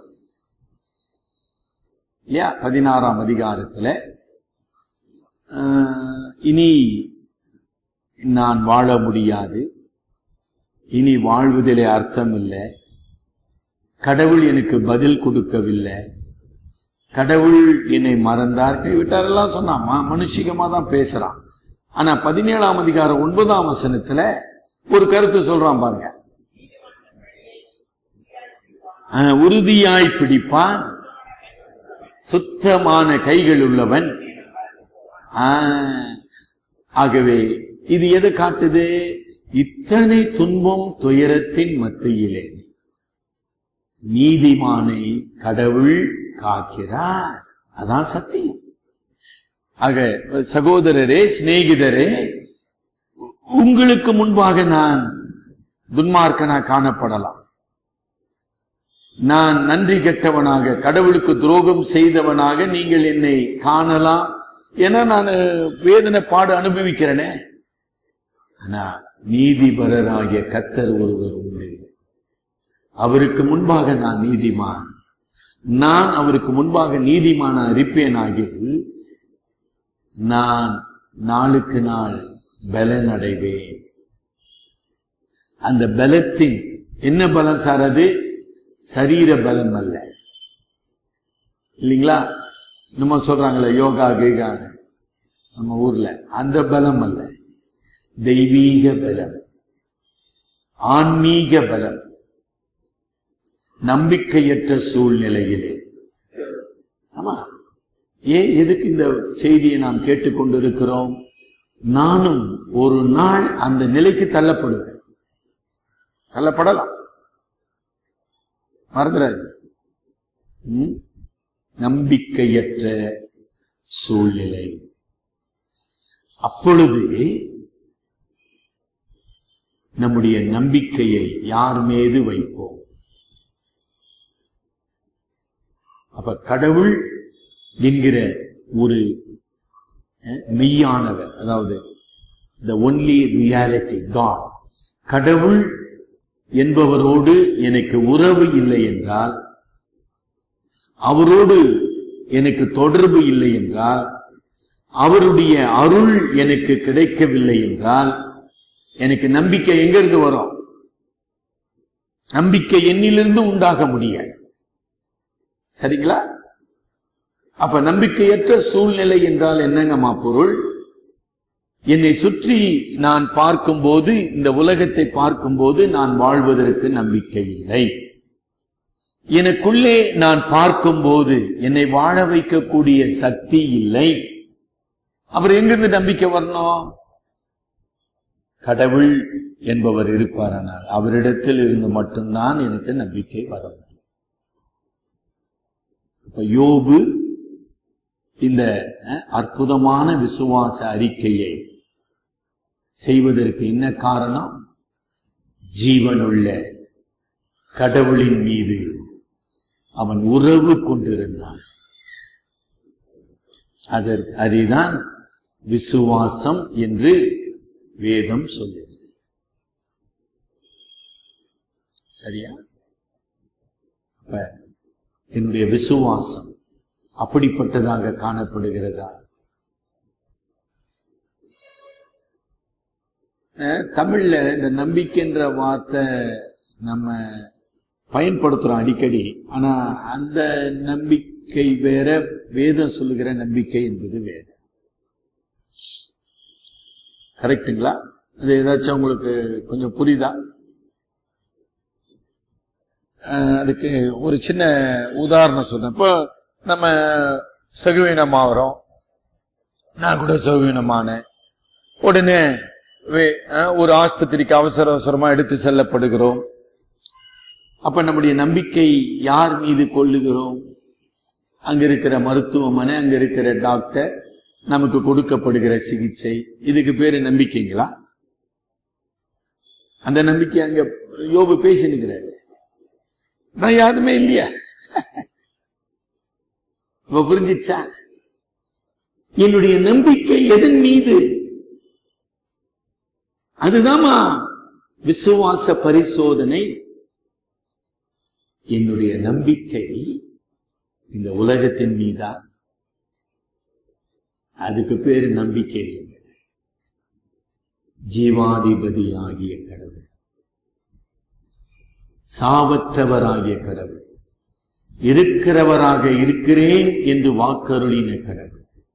இல்லையா பதினாறாம் அதிகாரத்துல ஆ, இனி நான் வாழ முடியாது இனி வாழ்வதிலே அர்த்தம் இல்லை கடவுள் எனக்கு பதில் கொடுக்கவில்லை கடவுள் என்னை மறந்தார் கைவிட்டாரெல்லாம் சொன்னான் ம- மனுஷிகமா தான் பேசுறான் ஆனா பதினேழாம் அதிகாரம் ஒன்பதாம் வசனத்துல ஒரு கருத்து சொல்றான் பாருங்க அஹ், உறுதியாய் பிடிப்பான் சுத்தமான கைகள் உள்ளவன் ஆஹ், ஆகவே இது எது காட்டுது இத்தனை துன்பம் துயரத்தின் மத்தியிலே நீதிமானை கடவுள் காக்கிறார் அதான் சத்தியம் ஆக சகோதரரே சிநேகிதரே உங்களுக்கு முன்பாக நான் துன்மார்க்கனா காணப்படலாம் நான் நன்றி கெட்டவனாக கடவுளுக்கு துரோகம் செய்தவனாக நீங்கள் என்னை காணலாம் ஏன்னா நான் வேதனை பாடு அனுபவிக்கிறேனே ஆனா நீதிபரராகிய கத்தர் ஒருவர் உண்டு அவருக்கு முன்பாக நான் நீதிமான் நான் அவருக்கு முன்பாக நீதிமான இருப்பேனாகில் நான் நாளுக்கு நாள் பலன் அடைவேன் அந்த பலத்தின் என்ன பலம் சார் அது சரீர பலம் அல்ல இல்லைங்களா நம்ம சொல்றாங்களே யோகா கீகான்னு நம்ம ஊர்ல அந்த பலம் அல்ல தெய்வீக பலம் ஆன்மீக பலம் நம்பிக்கையற்ற சூழ்நிலையிலே ஆமா ஏன் எதுக்கு இந்த செய்தியை நாம் கேட்டுக்கொண்டிருக்கிறோம் நானும் ஒரு நாள் அந்த நிலைக்கு தள்ளப்படுவேன் தள்ளப்படலாம் மறந்துடாது ம்? நம்பிக்கையற்ற சூழ்நிலை அப்பொழுது நம்முடைய நம்பிக்கையை யார் மீது வைப்போம் அப்ப கடவுள் என்கிற ஒரு அஹ், மெய்யானவர் அதாவது த ஒன்லி ரியாலிட்டி காட் கடவுள் என்பவரோடு எனக்கு உறவு இல்லை என்றால் அவரோடு எனக்கு தொடர்பு இல்லை என்றால் அவருடைய அருள் எனக்கு கிடைக்கவில்லை என்றால் எனக்கு நம்பிக்கை எங்கிருந்து வரும் நம்பிக்கை என்னிலிருந்து உண்டாக முடியாது சரிங்களா அப்ப நம்பிக்கையற்ற சூழ்நிலை என்றால் என்னங்கம்மா பொருள் என்னை சுற்றி நான் பார்க்கும்போது இந்த உலகத்தை பார்க்கும்போது நான் வாழ்வதற்கு நம்பிக்கை இல்லை எனக்குள்ளே நான் பார்க்கும்போது என்னை வாழ வைக்கக்கூடிய சக்தி இல்லை அப்புறம் எங்கிருந்து நம்பிக்கை வரணும் கடவுள் என்பவர் இருப்பாரானால் அவரிடத்தில் இருந்து மட்டும்தான் எனக்கு நம்பிக்கை வர முடியும் இப்ப யோபு இந்த அஹ், அற்புதமான விசுவாச அறிக்கையை செய்வதற்கு என்ன காரணம் ஜீவனுள்ள கடவுளின் மீது அவன் உறவு கொண்டிருந்தான் அதற்கு அதுதான் விசுவாசம் என்று வேதம் சொல்லுகிறது சரியா அப்ப என்னுடைய விசுவாசம் அப்படிப்பட்டதாக காணப்படுகிறதா அஹ், தமிழ்ல இந்த நம்பிக்கைன்ற வார்த்தை நம்ம பயன்படுத்துறோம் அடிக்கடி ஆனா அந்த நம்பிக்கை வேற வேதம் சொல்லுகிற நம்பிக்கை என்பது வேற கரெக்டுங்களா அது ஏதாச்சும் உங்களுக்கு கொஞ்சம் புரியுதா அஹ், அதுக்கு ஒரு சின்ன உதாரணம் சொல்றேன் இப்போ நம்ம சகுவீனமாகறோம் நான் கூட சகுவீனமானேன் உடனே வே- அஹ், ஒரு ஆஸ்பத்திரிக்கு அவசர அவசரமா எடுத்து செல்லப்படுகிறோம் அப்ப நம்முடைய நம்பிக்கை யார் மீது கொள்ளுகிறோம் அங்க இருக்கிற மருத்துவமனை அங்க இருக்கிற டாக்டர் நமக்கு கொடுக்கப்படுகிற சிகிச்சை இதுக்கு பேரு நம்பிக்கைங்களா அந்த நம்பிக்கை அங்க யோபு பேசினுக்கிறாரு நான் யாருமே இல்லையா இப்ப புரிஞ்சிச்சா என்னுடைய நம்பிக்கை எதன் மீது அதுதாம்மா விசுவாச பரிசோதனை என்னுடைய நம்பிக்கை இந்த உலகத்தின் மீதா அதுக்கு பேரு நம்பிக்கை இல்லைங்க ஜீவாதிபதி ஆகிய கடவுள் சாவற்றவராகிய கடவுள் இருக்கிறவராக இருக்கிறேன் என்று வாக்கருளின கடவுள்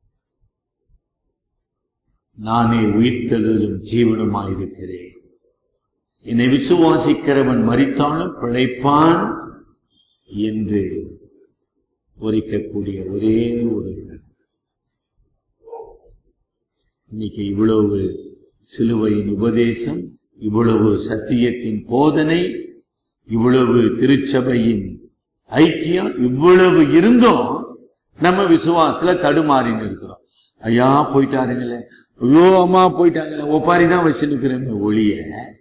நானே உயிர்த்தெழுதலும் ஜீவனுமாயிருக்கிறேன் என்னை விசுவாசிக்கிறவன் மரித்தாலும் பிழைப்பான் என்று உரைக்கக்கூடிய ஒரே ஒரு கடவுள் இன்னைக்கு இவ்வளவு சிலுவையின் உபதேசம் இவ்வளவு சத்தியத்தின் போதனை இவ்வளவு திருச்சபையின் ஐக்கியம் இவ்வளவு இருந்தும் நம்ம விசுவாசத்துல தடுமாறின்னு இருக்கிறோம் ஐயா போயிட்டாருங்களே ஐயோ அம்மா போயிட்டாங்களே ஒப்பாரி தான் வச்சுருக்கிறேன்னு ஒளிய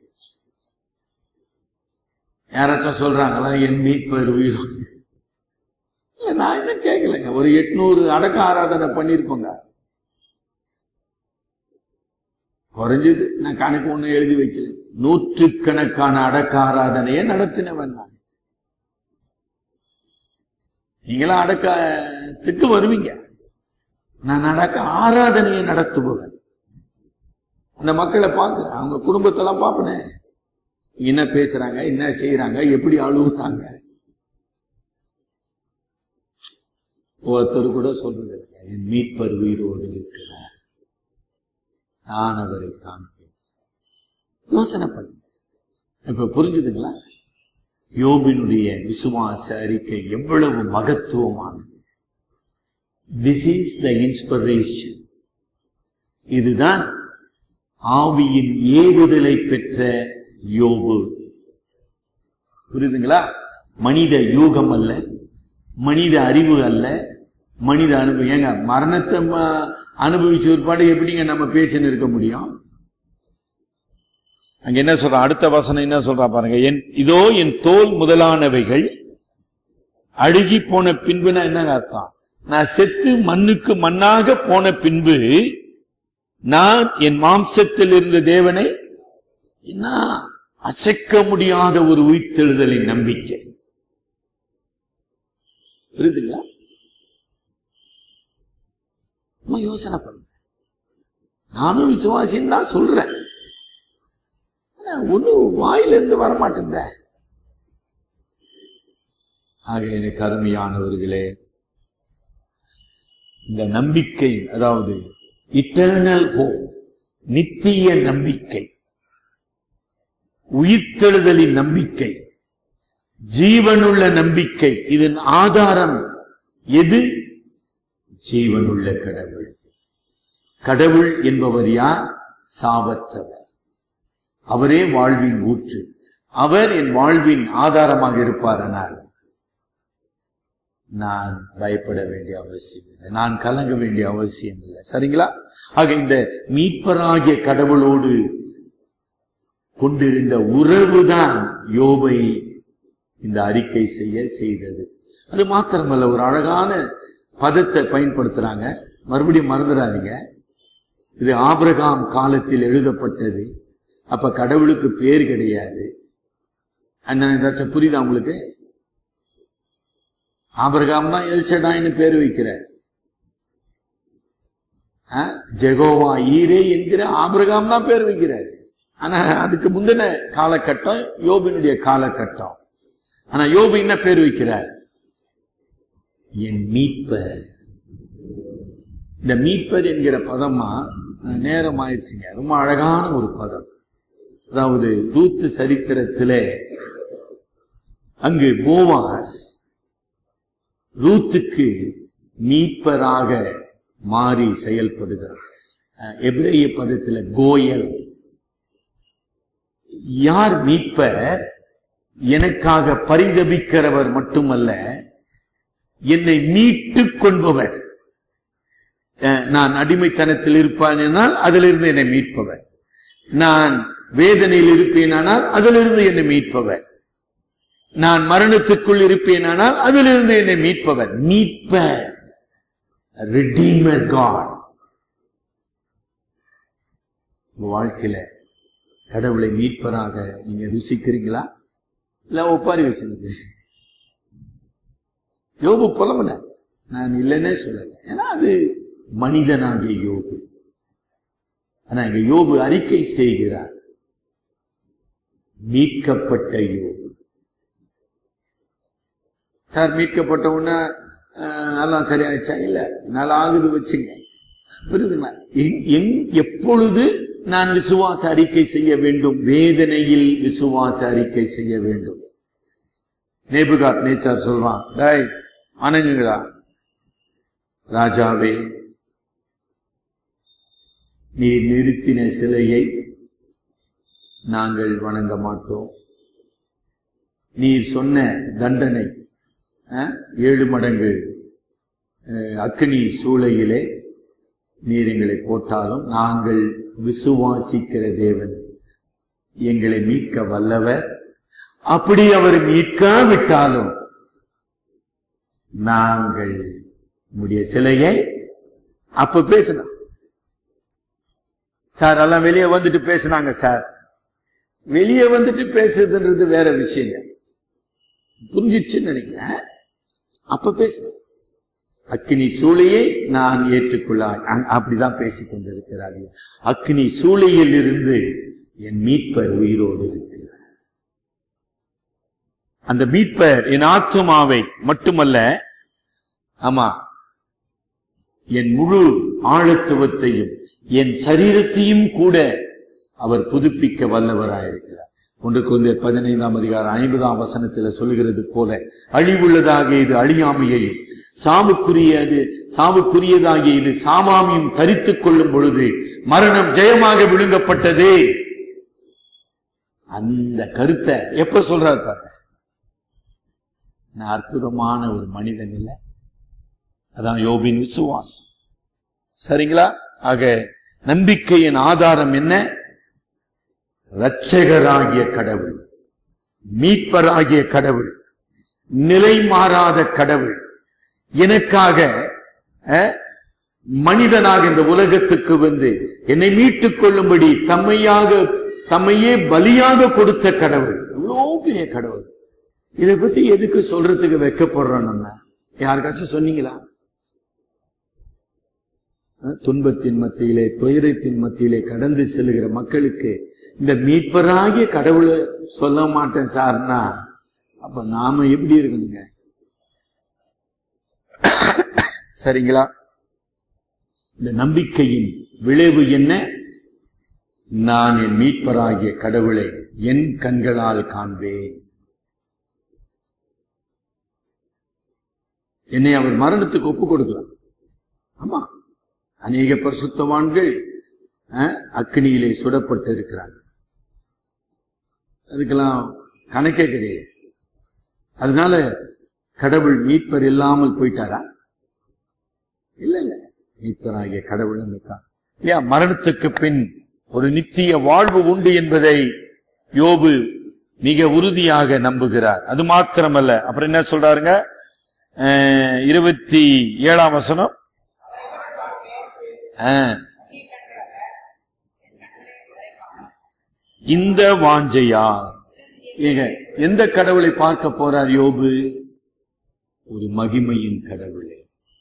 யாராச்சும் சொல்றாங்களா என் மீட்பர் உயிரோடு இல்ல நான் என்ன கேட்கலங்க ஒரு எட்நூறு அடக்க ஆராதனை பண்ணிருப்போங்க குறைஞ்சது நான் கணக்கு ஒண்ணு எழுதி வைக்கல நூற்றுக்கணக்கான அடக்க ஆராதனையை நடத்தினவன் நான் நீங்களாம் அடக்கத்துக்கு வருவீங்க நான் அடக்க ஆராதனையை நடத்துபவன் அந்த மக்களை பார்க்கிறேன் அவங்க குடும்பத்தெல்லாம் பார்ப்பனே என்ன பேசுறாங்க என்ன செய்யறாங்க எப்படி அழுகுறாங்க ஒருத்தர் கூட சொல்றது இல்லைங்க என் மீட்பர் உயிரோடு இருக்கிறார் நான் அவரை காண்பேன் யோசனை பண்ணுங்க இப்ப புரிஞ்சுதுங்களா யோபினுடைய விசுவாச அறிக்கை எவ்வளவு மகத்துவமானது திஸ் இஸ் த இன்ஸ்பிரேஷன் இதுதான் ஆவியின் ஏவுதலை பெற்ற யோபு புரியுதுங்களா மனித யூகம் அல்ல மனித அறிவு அல்ல மனித அனுபவம் ஏங்க மரணத்தை ம- அனுபவிச்ச ஒருபாடு எப்படிங்க நம்ம பேசின்னு இருக்க முடியும் அங்க என்ன சொல்ற அடுத்த வசனம் என்ன சொல்றா பாருங்க என் இதோ என் தோல் முதலானவைகள் அழுகி போன பின்புனா என்னங்க அர்த்தம் நான் செத்து மண்ணுக்கு மண்ணாக போன பின்பு நான் என் மாம்சத்தில் இருந்த தேவனை என்ன அசைக்க முடியாத ஒரு உயிர்த்தெழுதலின் நம்பிக்கை புரியுதுங்களா நம்ம யோசனை பண்ணுங்க நானும் விசுவாசின்னு தான் சொல்றேன் ஆனா ஒண்ணும் வாயிலிருந்து வரமாட்டேங்க ஆக எனக்கு அருமையானவர்களே இந்த நம்பிக்கை அதாவது இட்டர்னல் ஹோப் நித்திய நம்பிக்கை உயிர்த்தெழுதலின் நம்பிக்கை ஜீவனுள்ள நம்பிக்கை இதன் ஆதாரம் எது ஜீவனுள்ள கடவுள் கடவுள் என்பவர் யார் சாவற்றவர் அவரே வாழ்வின் ஊற்று அவர் என் வாழ்வின் ஆதாரமாக இருப்பாரனால் நான் பயப்பட வேண்டிய அவசியம் இல்லை நான் கலங்க வேண்டிய அவசியம் இல்லை சரிங்களா ஆக இந்த மீட்பராகிய கடவுளோடு கொண்டிருந்த உறவுதான் யோபை இந்த அறிக்கை செய்ய செய்தது அது மாத்திரமல்ல ஒரு அழகான பதத்தை பயன்படுத்துறாங்க மறுபடியும் மறந்துடாதீங்க இது ஆபிரகாம் காலத்தில் எழுதப்பட்டது அப்ப கடவுளுக்கு பேர் கிடையாது அண்ணா ஏதாச்சும் புரியுதா உங்களுக்கு ஆபிரகாம் தான் எல்சடாயின்னு பேர் வைக்கிறார் ஆ? ஜெகோவா ஈரே என்கிற ஆபிரகாம் தான் பேர் வைக்கிறார் ஆனா அதுக்கு முந்தின காலகட்டம் யோபினுடைய காலகட்டம் ஆனா யோபு என்ன பேர் வைக்கிறார் என் மீட்பர் இந்த மீட்பர் என்கிற பதமா நேரம் ஆயிடுச்சுங்க ரொம்ப அழகான ஒரு பதம் அதாவது ரூத்து சரித்திரத்திலே அங்கு போவாஸ் ரூத்துக்கு மீட்பராக மாறி செயல்படுகிறார் அஹ், எபிரேய பதத்துல கோயல் யார் மீட்பர் எனக்காக பரிதபிக்கிறவர் மட்டுமல்ல என்னை மீட்டுக் கொள்பவர் அஹ், நான் அடிமைத்தனத்தில் இருப்பானால் அதிலிருந்து என்னை மீட்பவர் நான் வேதனையில் இருப்பேனானால் அதிலிருந்து என்னை மீட்பவர் நான் மரணத்துக்குள் இருப்பேனானால் அதிலிருந்து என்னை மீட்பவர் மீட்பர் ரிடீமர் காட் உங்க வாழ்க்கையில கடவுளை மீட்பராக நீங்க ருசிக்கிறீங்களா இல்ல ஒப்பாரி வச்சிருக்கீங்க யோபு புலம்புன நான் இல்லைன்னே சொல்லல ஏன்னா அது மனிதனாகிய யோபு ஆனா இங்க யோபு அறிக்கை செய்கிறார் மீட்கப்பட்ட யோபு சார் மீட்கப்பட்ட உடனே அஹ், எல்லாம் சரியாயிடுச்சா இல்ல நல்லா ஆகுது வச்சுங்க புரியுதுங்களா எங்- எங்- எப்பொழுது நான் விசுவாச அறிக்கை செய்ய வேண்டும் வேதனையில் விசுவாச அறிக்கை செய்ய வேண்டும் நேபுகாத் நேச்சார் சொல்றான் டேய் வணங்குங்களா ராஜாவே நீ நிறுத்தின சிலையை நாங்கள் வணங்க மாட்டோம் நீர் சொன்ன தண்டனை அஹ், ஏழு மடங்கு அஹ், அக்கினி சூளையிலே நீர் எங்களை போட்டாலும் நாங்கள் விசுவாசிக்கிற தேவன் எங்களை மீட்க வல்லவர் அப்படி அவர் மீட்காவிட்டாலும் நாங்கள் நம்முடைய சிலையை அப்ப பேசணும் சார் எல்லாம் வெளியே வந்துட்டு பேசுனாங்க சார் வெளியே வந்துட்டு பேசுறதுன்றது வேற விஷயங்க புரிஞ்சிச்சுன்னு நினைக்கிறேன் அப்ப பேசணும் அக்கினி சூளையை நான் ஏற்றுக்கொள்ளாய் அ- அப்படிதான் பேசிக் கொண்டிருக்கிறார்கள் அக்கினி சூளையில் இருந்து என் மீட்பர் உயிரோடு இருக்கிறார் அந்த மீட்பர் என் ஆத்துமாவை மட்டுமல்ல ஆமா என் முழு ஆழத்துவத்தையும் என் சரீரத்தையும் கூட அவர் புதுப்பிக்க வல்லவராயிருக்கிறார் ஒன்று கொண்டு பதினைந்தாம் அதிகாரம் ஐம்பதாம் வசனத்தில் சொல்லுகிறது போல அழிவுள்ளதாக இது அழியாமையையும் சாவுக்குரியது சாவுக்குரியதாகிய இது சாமாமியும் தரித்துக் கொள்ளும் பொழுது மரணம் ஜெயமாக விழுங்கப்பட்டதே அந்த கருத்தை எப்ப சொல்றாரு பாருங்க நான் அற்புதமான ஒரு மனிதன் இல்லை அதான் யோபின் விசுவாசம் சரிங்களா ஆக நம்பிக்கையின் ஆதாரம் என்ன இரட்சகராகிய கடவுள் மீட்பராகிய கடவுள் நிலை மாறாத கடவுள் எனக்காக அஹ், மனிதனாக இந்த உலகத்துக்கு வந்து என்னை மீட்டுக் கொள்ளும்படி தம்மையாக தம்மையே பலியாக கொடுத்த கடவுள் எவ்வளோ பெரிய கடவுள் இதை பத்தி எதுக்கு சொல்றதுக்கு வெக்கப்படுறோம் நம்ம யாருக்காச்சும் சொன்னீங்களா அஹ், துன்பத்தின் மத்தியிலே துயரத்தின் மத்தியிலே கடந்து செல்லுகிற மக்களுக்கு இந்த மீட்பராகிய கடவுளை சொல்ல மாட்டேன் சார்னா அப்ப நாம எப்படி இருக்கணுங்க சரிங்களா இந்த நம்பிக்கையின் விளைவு என்ன நான் என் மீட்பராகிய கடவுளை என் கண்களால் காண்பேன் என்னை அவர் மரணத்துக்கு ஒப்பு கொடுக்கலாம் ஆமா அநேக பரிசுத்தவான்கள் அஹ், அக்கினியிலே சுடப்பட்டு இருக்கிறாங்க அதுக்கெல்லாம் கணக்கே கிடையாது அதனால கடவுள் மீட்பர் இல்லாமல் போயிட்டாரா இல்ல இல்ல மீட்பராகிய கடவுள் இருக்கான் இல்லையா மரணத்துக்கு பின் ஒரு நித்திய வாழ்வு உண்டு என்பதை யோபு மிக உறுதியாக நம்புகிறார் அது மாத்திரமல்ல அப்புறம் என்ன சொல்றாருங்க அஹ், இருபத்தி ஏழாம் வசனம் அஹ். இந்த வாஞ்சையா ஏங்க எந்த கடவுளை பார்க்க போறார் யோபு ஒரு மகிமையின் கடவுளை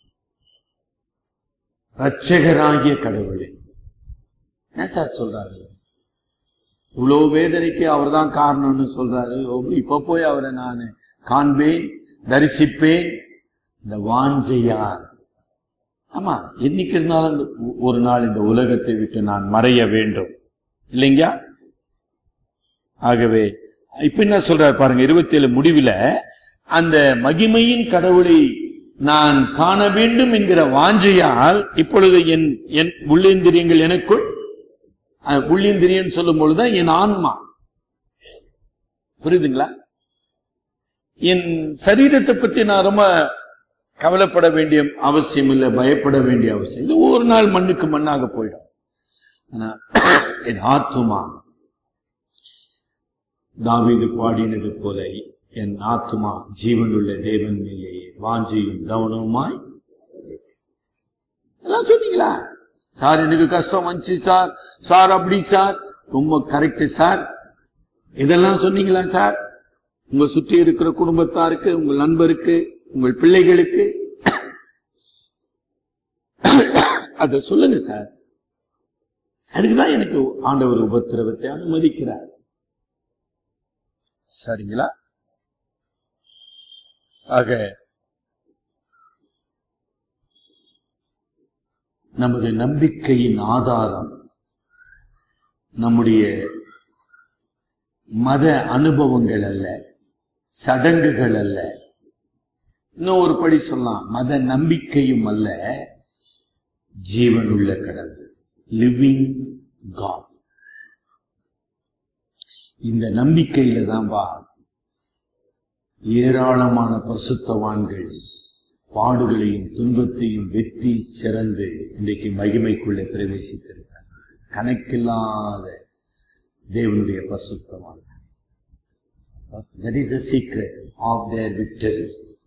ரட்சகராகிய கடவுளை என்ன சார் சொல்றாரு இவ்வளவு வேதனைக்கு அவர்தான் காரணம்னு சொல்றாரு யோபு இப்ப போய் அவரை நான் காண்பேன் தரிசிப்பேன் இந்த வாஞ்சையார் ஆமா என்னைக்கு இருந்தாலும் இந்த ஒ- ஒரு நாள் இந்த உலகத்தை விட்டு நான் மறைய வேண்டும் இல்லைங்க ஆகவே இப்ப என்ன சொல்றாரு பாருங்க இருபத்தி ஏழு முடிவுல அந்த மகிமையின் கடவுளை நான் காண வேண்டும் என்கிற வாஞ்சையால் இப்பொழுது என் என் உள்ளேந்திரியங்கள் எனக்குள் அஹ், உள்ளேந்திரியன் சொல்லும் பொழுதுதான் என் ஆன்மா புரியுதுங்களா என் சரீரத்தை பத்தி நான் ரொம்ப கவலைப்பட வேண்டிய அவசியம் இல்லை பயப்பட வேண்டிய அவசியம் இது ஒரு நாள் மண்ணுக்கு மண்ணாக போயிடும் ஆனா என் ஆத்துமா தாவீது பாடினது போல என் ஆத்துமா ஜீவனுள்ள தேவன் மேலே வாஞ்சியும் கவனமாய் எல்லாம் சொன்னீங்களா சார் எனக்கு கஷ்டம் வந்துச்சு சார் சார் அப்படி சார் ரொம்ப கரெக்ட் சார் இதெல்லாம் சொன்னீங்களா சார் உங்க சுற்றி இருக்கிற குடும்பத்தாருக்கு உங்கள் நண்பருக்கு உங்கள் பிள்ளைகளுக்கு அத சொல்லுங்க சார் அதுக்குதான் எனக்கு ஆண்டவர் உபத்திரவத்தை அனுமதிக்கிறார் சரிங்களா ஆக நமது நம்பிக்கையின் ஆதாரம் நம்முடைய மத அனுபவங்கள் அல்ல சடங்குகள் அல்ல இன்னும் ஒரு படி சொல்லலாம் மத நம்பிக்கையும் அல்ல ஜீவனுள்ள கடவுள் லிவிங் காட் இந்த நம்பிக்கையில தான் வா ஏராளமான பசுத்தவான்கள் பாடுகளையும் துன்பத்தையும் வெற்றி சிறந்து இன்றைக்கு மகிமைக்குள்ளே பிரவேசித்திருக்கிறார்கள் கணக்கில்லாத தேவனுடைய பசுத்தவான்கள் That is the secret of their victory.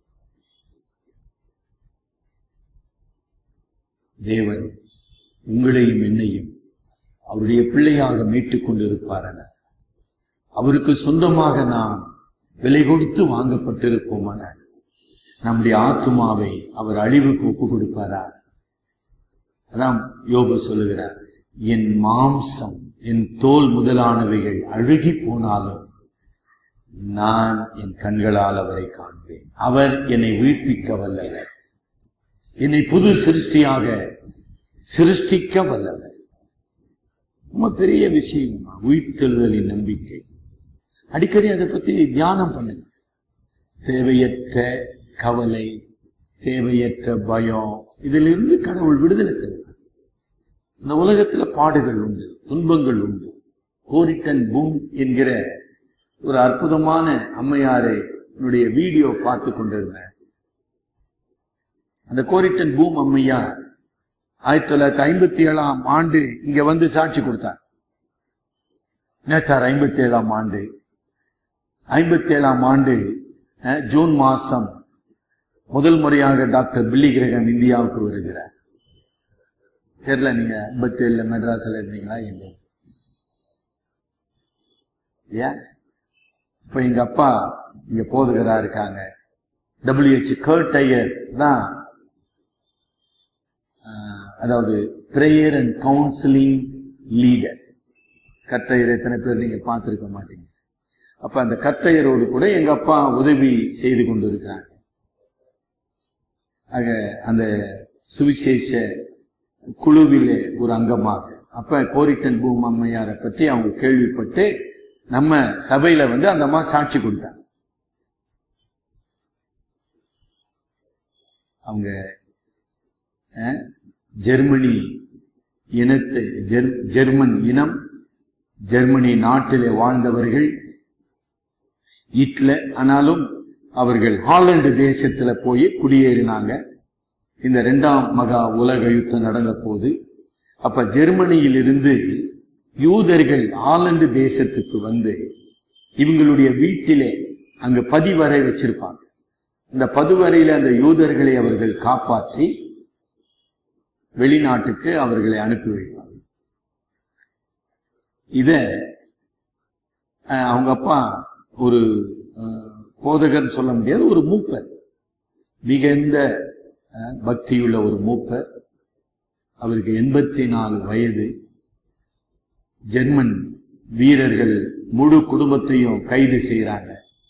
தேவன் உங்களையும் என்னையும் அவருடைய பிள்ளையாக மீட்டுக் கொண்டிருப்பாரென அவருக்கு சொந்தமாக நாம் விலை கொடுத்து வாங்கப்பட்டிருப்போமான நம்முடைய ஆத்துமாவை அவர் அழிவுக்கு ஒப்பு கொடுப்பாரா அதான் யோபு சொல்லுகிறார் என் மாம்சம் என் தோல் முதலானவைகள் அழுகி போனாலும் நான் என் கண்களால் அவரை காண்பேன் அவர் என்னை உயிர்ப்பிக்க வல்லவர் என்னை புது சிருஷ்டியாக சிருஷ்டிக்க வல்லவர் ரொம்ப பெரிய விஷயம் உயிர்த்தெழுதலின் நம்பிக்கை அடிக்கடி அதை பத்தி தியானம் பண்ணுங்க தேவையற்ற கவலை தேவையற்ற பயம் இதிலிருந்து கடவுள் விடுதலை தருவார் இந்த உலகத்துல பாடுகள் உண்டு துன்பங்கள் உண்டு கோரிட்டன் பூம் என்கிற ஒரு அற்புதமான அம்மையாரை என்னுடைய வீடியோ பார்த்து கொண்டிருந்தேன் அந்த கோரிட்டன் பூம் அம்மையார் ஆயிரத்தி தொள்ளாயிரத்தி ஐம்பத்தி ஏழாம் ஆண்டு இங்க வந்து சாட்சி கொடுத்தார் என்ன சார் ஐம்பத்தி ஏழாம் ஆண்டு ஐம்பத்தி ஏழாம் ஆண்டு அஹ், ஜூன் மாசம் முதல் முறையாக டாக்டர் பில்லி கிரகம் இந்தியாவுக்கு வருகிறார் தெரியல நீங்க ஐம்பத்தி ஏழுல மெட்ராஸ்ல இருந்தீங்களா எங்க ஏன் இப்ப எங்க அப்பா இங்க போதுகிறா இருக்காங்க டபிள்யூஹெச் கர்ட் ஐயர் தான் ஆஹ், அதாவது பிரேயர் அண்ட் கவுன்சிலிங் லீடர் கற்றையர் எத்தனை பேர் நீங்க பார்த்திருக்க மாட்டீங்க அப்ப அந்த கற்றையரோடு கூட எங்க அப்பா உதவி செய்து கொண்டு இருக்கிறாங்க ஆக அந்த சுவிசேஷ குழுவிலே ஒரு அங்கமாக அப்ப கோரிட்டன் பூம் அம்மையாரை பற்றி அவங்க கேள்விப்பட்டு நம்ம சபையில வந்து அந்த அம்மா சாட்சி கொடுத்தாங்க அவங்க அஹ், ஜெர்மனி இனத்தை ஜெர்- ஜெர்மன் இனம் ஜெர்மனி நாட்டிலே வாழ்ந்தவர்கள் இட்லர் ஆனாலும் அவர்கள் ஹாலந்து தேசத்துல போய் குடியேறினாங்க இந்த இரண்டாம் மகா உலக யுத்தம் நடந்த போது அப்ப ஜெர்மனியிலிருந்து யூதர்கள் ஹாலந்து தேசத்துக்கு வந்து இவங்களுடைய வீட்டிலே அங்கு பதிவறை வச்சிருப்பாங்க இந்த பதுவறையில அந்த யூதர்களை அவர்கள் காப்பாற்றி வெளிநாட்டுக்கு அவர்களை அனுப்பி வைப்பாங்க இத அஹ், அவங்க அப்பா ஒரு அஹ், போதகர்னு சொல்ல முடியாது ஒரு மூப்பர் மிகுந்த அஹ், பக்தியுள்ள ஒரு மூப்பர் அவருக்கு எண்பத்தி நாலு வயது ஜெர்மன் வீரர்கள் முழு குடும்பத்தையும் கைது செய்யறாங்க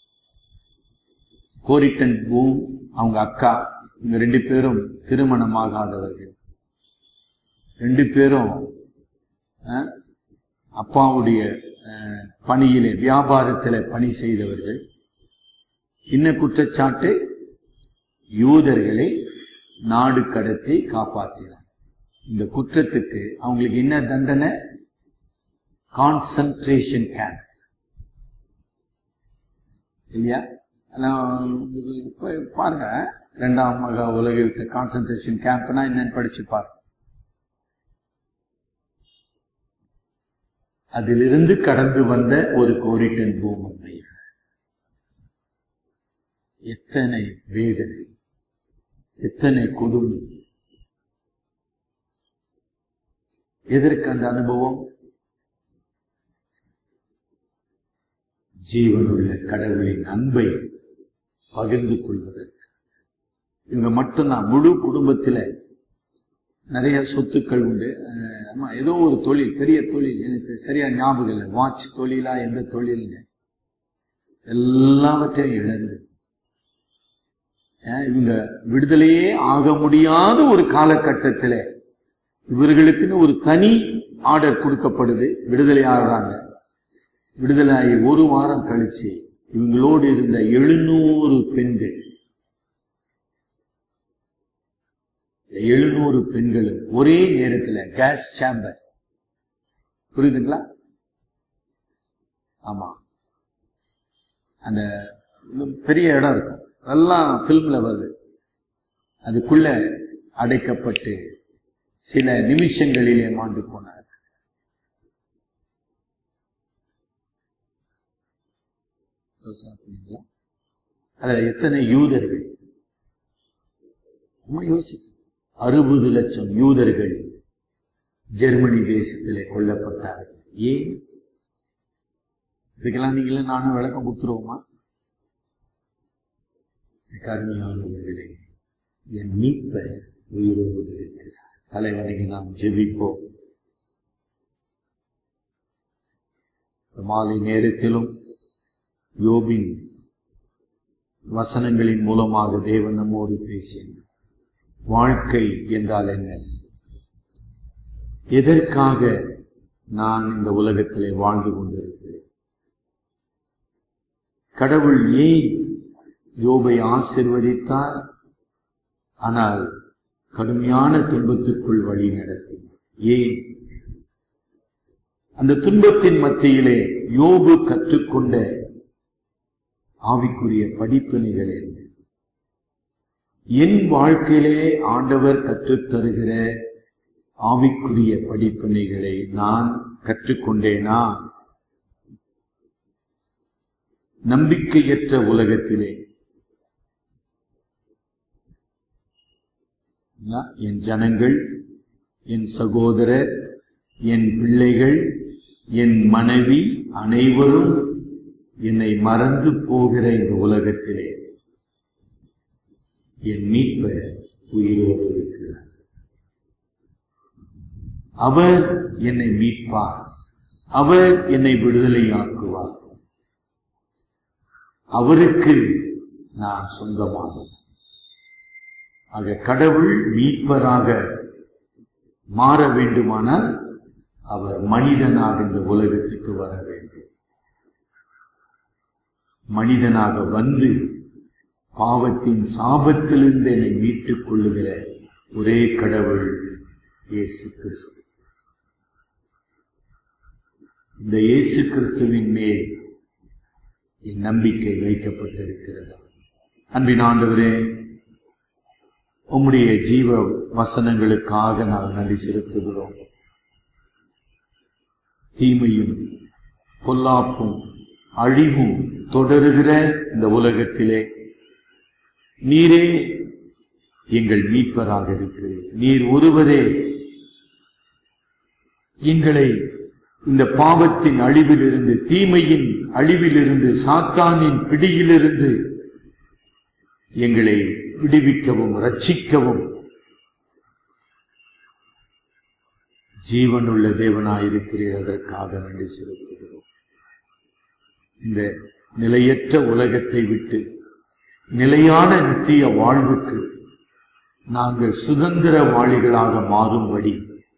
கோரிட்டன் பூம் அவங்க அக்கா இவங்க ரெண்டு பேரும் திருமணமாகாதவர்கள் ரெண்டு பேரும் அஹ், அப்பாவுடைய அஹ், பணியிலே வியாபாரத்திலே பணி செய்தவர்கள் இன்ன குற்றச்சாட்டு யூதர்களை நாடு கடத்தி காப்பாற்றினார் இந்த குற்றத்துக்கு அவங்களுக்கு என்ன தண்டனை கான்சன்ட்ரேஷன் கேம்ப் இல்லையா அதான் இப்ப பாருங்க ரெண்டாம் மகா உலக யுத்த கான்சன்ட்ரேஷன் கேம்ப்னா என்னன்னு படிச்சு பாருங்க அதிலிருந்து கடந்து வந்த ஒரு கோரிட்டன் பூமி எத்தனை வேதனை எத்தனை கொடுமை எதற்கு அந்த அனுபவம் ஜீவனுள்ள கடவுளின் அன்பை பகிர்ந்து கொள்வதற்கு இவங்க மட்டும்தான் முழு குடும்பத்துல நிறைய சொத்துக்கள் உண்டு அஹ் ஆமா ஏதோ ஒரு தொழில் பெரிய தொழில் எனக்கு சரியா ஞாபகம் இல்லை வாட்ச் தொழிலா எந்த தொழில்னு எல்லாவற்றையும் இழந்து அஹ் இவங்க விடுதலையே ஆக முடியாத ஒரு காலகட்டத்தில் இவர்களுக்குன்னு ஒரு தனி ஆர்டர் கொடுக்கப்படுது விடுதலை ஆகுறாங்க விடுதலையாகி ஒரு வாரம் கழிச்சு இவங்களோடு இருந்த எழுநூறு பெண்கள் எழுநூறு பெண்களும் ஒரே நேரத்தில் கேஸ் சேம்பர் புரியுதுங்களா ஆமா அந்த இன்னும் பெரிய இடம் இருக்கும் அதெல்லாம் பிலிம்ல வருது அதுக்குள்ள அடைக்கப்பட்டு சில நிமிஷங்களிலே மாண்டு போனார் யோசனை பண்ணீங்களா? அதுல எத்தனை யூதர்கள் நம்ம யோசிக்க அறுபது லட்சம் யூதர்கள் ஜெர்மனி தேசத்திலே கொல்லப்பட்டார்கள் ஏன் இதுக்கெல்லாம் நீங்களே நானும் விளக்கம் கொடுத்துருவோமா கருமையானவர்களே என் மீட்பர் உயிரோடு இருக்கிறார் தலைவனுக்கு நாம் ஜெபிப்போம் இந்த மாலை நேரத்திலும் யோபின் வசனங்களின் மூலமாக தேவன் நம்மோடு பேசினார் வாழ்க்கை என்றால் என்ன எதற்காக நான் இந்த உலகத்திலே வாழ்ந்து கொண்டிருக்கிறேன் கடவுள் ஏன் யோபை ஆசிர்வதித்தார் ஆனால் கடுமையான துன்பத்திற்குள் வழி நடத்தினார் ஏன் அந்த துன்பத்தின் மத்தியிலே யோபு கற்றுக்கொண்ட ஆவிக்குரிய படிப்பினைகள் என்ன என் வாழ்க்கையிலே ஆண்டவர் கற்றுத்தருகிற ஆவிக்குரிய படிப்பினைகளை நான் கற்றுக்கொண்டேனா நம்பிக்கையற்ற உலகத்திலே என் ஜனங்கள் என் சகோதரர் என் பிள்ளைகள் என் மனைவி அனைவரும் என்னை மறந்து போகிற இந்த உலகத்திலே என் மீட்பர் உயிரோடு இருக்கிறார் அவர் என்னை மீட்பார் அவர் என்னை விடுதலையாக்குவார் அவருக்கு நான் சொந்தமானவன் ஆக கடவுள் மீட்பராக மாற வேண்டுமானால் அவர் மனிதனாக இந்த உலகத்துக்கு வர வேண்டும் மனிதனாக வந்து பாவத்தின் சாபத்திலிருந்து என்னை மீட்டுக் கொள்ளுகிற ஒரே கடவுள் இயேசு கிறிஸ்து இந்த இயேசு கிறிஸ்துவின் மேல் என் நம்பிக்கை வைக்கப்பட்டிருக்கிறதா அன்பின் ஆண்டவரே உம்முடைய ஜீவ வசனங்களுக்காக நாங்கள் நன்றி செலுத்துகிறோம் தீமையும் பொல்லாப்பும் அழிவும் தொடருகிற இந்த உலகத்திலே நீரே எங்கள் மீட்பராக இருக்கிறீர் நீர் ஒருவரே எங்களை இந்த பாவத்தின் அழிவிலிருந்து தீமையின் அழிவிலிருந்து சாத்தானின் பிடியிலிருந்து எங்களை விடுவிக்கவும் ரட்சிக்கவும் ஜீவனுள்ள தேவனாயிருக்கிறீர் அதற்காக நன்றி செலுத்துகிறோம் இந்த நிலையற்ற உலகத்தை விட்டு நிலையான நித்திய வாழ்வுக்கு நாங்கள் சுதந்திர வாளிகளாக மாறும்படி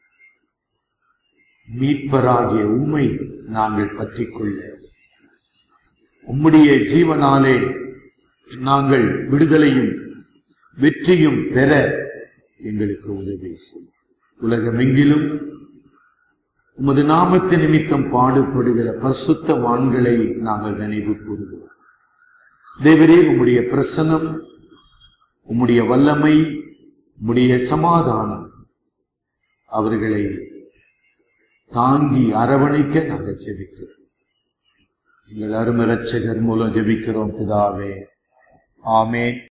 மீட்பராகிய உண்மை நாங்கள் பற்றிக்கொள்ள உம்முடைய ஜீவனாலே நாங்கள் விடுதலையும் வெற்றியும் பெற எங்களுக்கு உதவி செய்யும் உலகமெங்கிலும் உமது நாமத்து நிமித்தம் பாடுபடுகிற பரிசுத்த வான்களை நாங்கள் நினைவு கூறுகிறோம் தேவரே உம்முடைய பிரசனம் உம்முடைய வல்லமை உம்முடைய சமாதானம் அவர்களை தாங்கி அரவணைக்க நாங்கள் ஜெபிக்கிறோம் எங்கள் அருமை ரட்சகர் மூலம் ஜெபிக்கிறோம் பிதாவே ஆமேன்